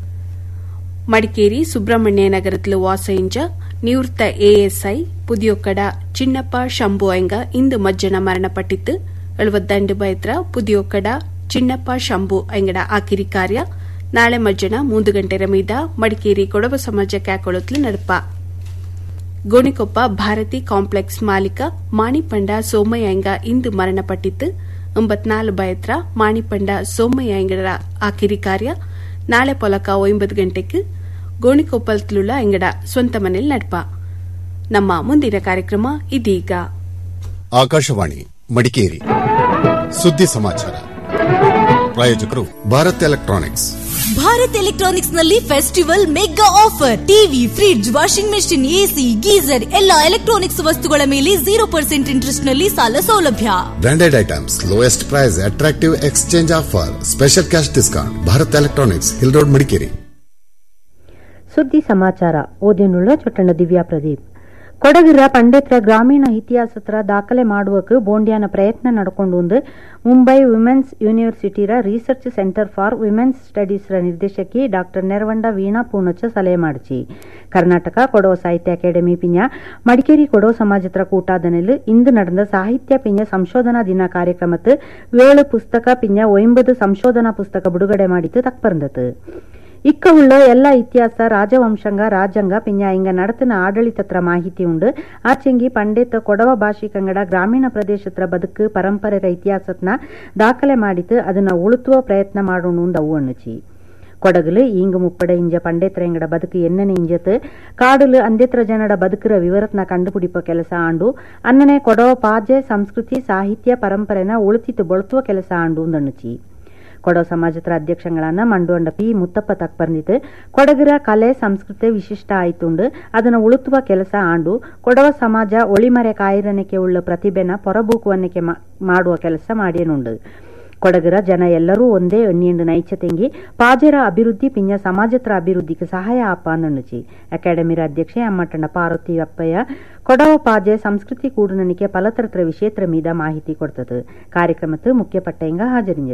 ಮಡಿಕೇರಿ ಸುಬ್ರಹ್ಮಣ್ಯ ನಗರത്തിൽ ವಾಸೈಂಜ ನಿವೃತ್ತ ಎಎಸ್ಐ ಪುದಿಯೊಕ್ಕಡ ಚಿನ್ನಪ್ಪ ಶಂಭು ಎಂಗ ಇಂದು ಮಜ್ಜನ ಮರಣಪಟ್ಟಿದ್ದು ಎಳುವತ್ತಂಡು ಬೈತ್ರ ಪುದಿಯೊಕ್ಕಡ ಚಿನ್ನಪ್ಪ ಶಂಭು ಎಂಗಡ ಆಕಿರಿ ಕಾರ್ಯ ನಾಳೆ ಮಜ್ಜನ ಮೂಂದು ಗಂಟೆರ ಮೀದ ಮಡಿಕೇರಿ ಕೊಡವ ಸಮಾಜ ಕ್ಯಾಕೊಳತ್ಲು ನಡಪ ಗೋಣಿಕೊಪ್ಪ ಭಾರತಿ ಕಾಂಪ್ಲೆಕ್ಸ್ ಮಾಲೀಕ ಮಾಣಿಪಂಡ ಸೋಮಯ್ಯಂಗ ಇಂದು ಮರಣಪಟ್ಟಿದ್ದು ಒಂಬತ್ನಾಲು ಬಯತ್ರ ಮಾಣಿಪಂಡ ಸೋಮಯ್ಯಂಗರ ಆಕಿರಿ ಕಾರ್ಯ ನಾಳೆ ಪೊಲಕ ಒಂಬತ್ತು ಗಂಟೆಗೆ ಗೋಣಿಕೊಪ್ಪಲ್ತುಳ್ಳ ಎಂಗಡ ಸ್ವಂತ ಮನೇಲಿ ನಡಪ ನಮ್ಮ ಮುಂದಿನ ಕಾರ್ಯಕ್ರಮ ಇದೀಗ ಆಕಾಶವಾಣಿ ಮಡಿಕೇರಿ ಸುದ್ದಿ ಸಮಾಚಾರ ಪ್ರಾಯೋಜಕರು ಭಾರತ್ ಎಲೆಕ್ಟ್ರಾನಿಕ್ಸ್ ಭಾರತ್ ಎಲೆಕ್ಟ್ರಾನಿಕ್ಸ್ ನಲ್ಲಿ festival mega offer TV fridge washing machine AC geyser ಎಲ್ಲಾ ಎಲೆಕ್ಟ್ರಾನಿಕ್ಸ್ ವಸ್ತುಗಳ ಮೇಲೆ ಜೀರೋ ಪರ್ಸೆಂಟ್ ಇಂಟ್ರೆಸ್ಟ್ ನಲ್ಲಿ ಸಾಲ ಸೌಲಭ್ಯ branded items lowest price attractive exchange offer special cash discount Bharat electronics hill road Madikeri ಸುದ್ದಿ ಸಮಾಚಾರ ಓದಿನುಳ್ಳ ಚೊಟ್ಟಣ ದಿವ್ಯಾ ಪ್ರದೀಪ್ ಕೊಡಗಿರ ಪಂಡಿತರ ಗ್ರಾಮೀಣ ಇತಿಹಾಸತ್ರ ದಾಖಲೆ ಮಾಡುವಕ್ಕೆ ಬೋಂಡ್ಯಾನ ಪ್ರಯತ್ನ ನಡ್ಕೊಂಡು ಮುಂಬೈ ವಿಮೆನ್ಸ್ ಯೂನಿವರ್ಸಿಟಿರ ರಿಸರ್ಚ್ ಸೆಂಟರ್ ಫಾರ್ ವಿಮೆನ್ಸ್ ಸ್ಟಡೀಸ್ರ ನಿರ್ದೇಶಕಿ ಡಾಕ್ಟರ್ ನೆರವಂಡ ವೀಣಾ ಪೂನಚ್ಚ ಸಲಹೆ ಮಾಡಿಚಿ ಕರ್ನಾಟಕ ಕೊಡವ ಸಾಹಿತ್ಯ ಅಕಾಡೆಮಿ ಪಿಂಜ ಮಡಿಕೇರಿ ಕೊಡವ ಸಮಾಜತ್ರ ಕೂಟಾದನೆಲ್ ಇಂದು ನಡೆದ ಸಾಹಿತ್ಯ ಪಿಂಜ ಸಂಶೋಧನಾ ದಿನ ಕಾರ್ಯಕ್ರಮತ್ತು ಏಳು ಪುಸ್ತಕ ಪಿಂಜ ಒಂಬದು ಸಂಶೋಧನಾ ಪುಸ್ತಕ ಬಿಡುಗಡೆ ಮಾಡಿದ್ದು ತಕ್ಪರ್ந்தது ಇಕ್ಕ ಉಳ್ಳ ಎಲ್ಲ ಇತಿಹಾಸ ರಾಜವಂಶಂಗ ರಾಜಂಗ ಪಿಂಜ ಇಂಗ ನಡತಿನ ಆಡಳಿತತ್ರ ಮಾಹಿತಿ ಉಂಡು ಆಚೆಂಗಿ ಪಂಡಿತ್ ಕೊಡವ ಭಾಷಿಕಂಗಡ ಗ್ರಾಮೀಣ ಪ್ರದೇಶತ್ರ ಬದುಕು ಪರಂಪರೆರ ಇತಿಹಾಸತ್ನ ದಾಖಲೆ ಮಾಡಿತು ಅದನ್ನ ಉಳುತ್ತುವ ಪ್ರಯತ್ನ ಮಾಡೋಣ ಅವು ಅಣ್ಣುಚಿ ಕೊಡಗಲು ಈಂಗ ಮುಪ್ಪಡೆ ಇಂಜ ಪಂಡೇತ್ರ ಎಂಗಡ ಬದುಕು ಎನ್ನನೆ ಇಂಜತ್ ಕಾಡುಲು ಅಂದೇತ್ರ ಜನಡ ಬದುಕುರ ವಿವರತ್ನ ಕಂಡುಪಿಡಿಪ ಕೆಲಸ ಆಂಡು ಅನ್ನನೆ ಕೊಡವ ಪಾಜೆ ಸಂಸ್ಕೃತಿ ಸಾಹಿತ್ಯ ಪರಂಪರೆನ ಉಳಿತಿತ್ತು ಬಳಸುವ ಕೆಲಸ ಆಂಡು ಅಂದಣ್ಣುಚಿ ಕೊಡವ ಸಮಾಜದ ಅಧ್ಯಕ್ಷಗಳನ್ನ ಮಂಡುವಂಡ ಪಿ ಮುತ್ತಪ್ಪ ತಕ್ ಬಂದಿತ್ತು ಕೊಡಗರ ಕಲೆ ಸಂಸ್ಕೃತಿ ವಿಶಿಷ್ಟ ಆಯ್ತುಂಡು ಅದನ್ನು ಉಳುತ್ತುವ ಕೆಲಸ ಆಂಡು ಕೊಡವ ಸಮಾಜ ಒಳಿಮರೆ ಕಾಯಿರನಕ್ಕೆ ಉಳ್ಳ ಪ್ರತಿಭೆನ ಪೊರಬೂಕುವನ್ನಕ್ಕೆ ಮಾಡುವ ಕೆಲಸ ಮಾಡಿಯನುಂಡು ಕೊಡಗರ ಜನ ಎಲ್ಲರೂ ಒಂದೇ ಎಣ್ಣಿಯಂಡು ನೈಚ ತೆಂಗಿ ಪಾಜೆರ ಅಭಿವೃದ್ಧಿ ಪಿಂಜ ಸಮಾಜತ್ರ ಅಭಿವೃದ್ಧಿಗೆ ಸಹಾಯ ಆಪ ನಣ್ಣುಚಿ ಅಕಾಡೆಮಿರ ಅಧ್ಯಕ್ಷೆ ಅಮ್ಮಟ್ಟಣ್ಣ ಪಾರ್ವತಿ ಅಪ್ಪಯ್ಯ ಕೊಡವ ಪಾಜೆ ಸಂಸ್ಕೃತಿ ಕೂಡುನನಿಕೆ ಪಲತರತ್ರ ವಿಷಯತ್ರ ಮೀದ ಮಾಹಿತಿ ಕೊಡ್ತது ಕಾರ್ಯಕ್ರಮத்து ಮುಖ್ಯ ಪಟ್ಟೆಂಗ ಹಾಜರಿಂಜ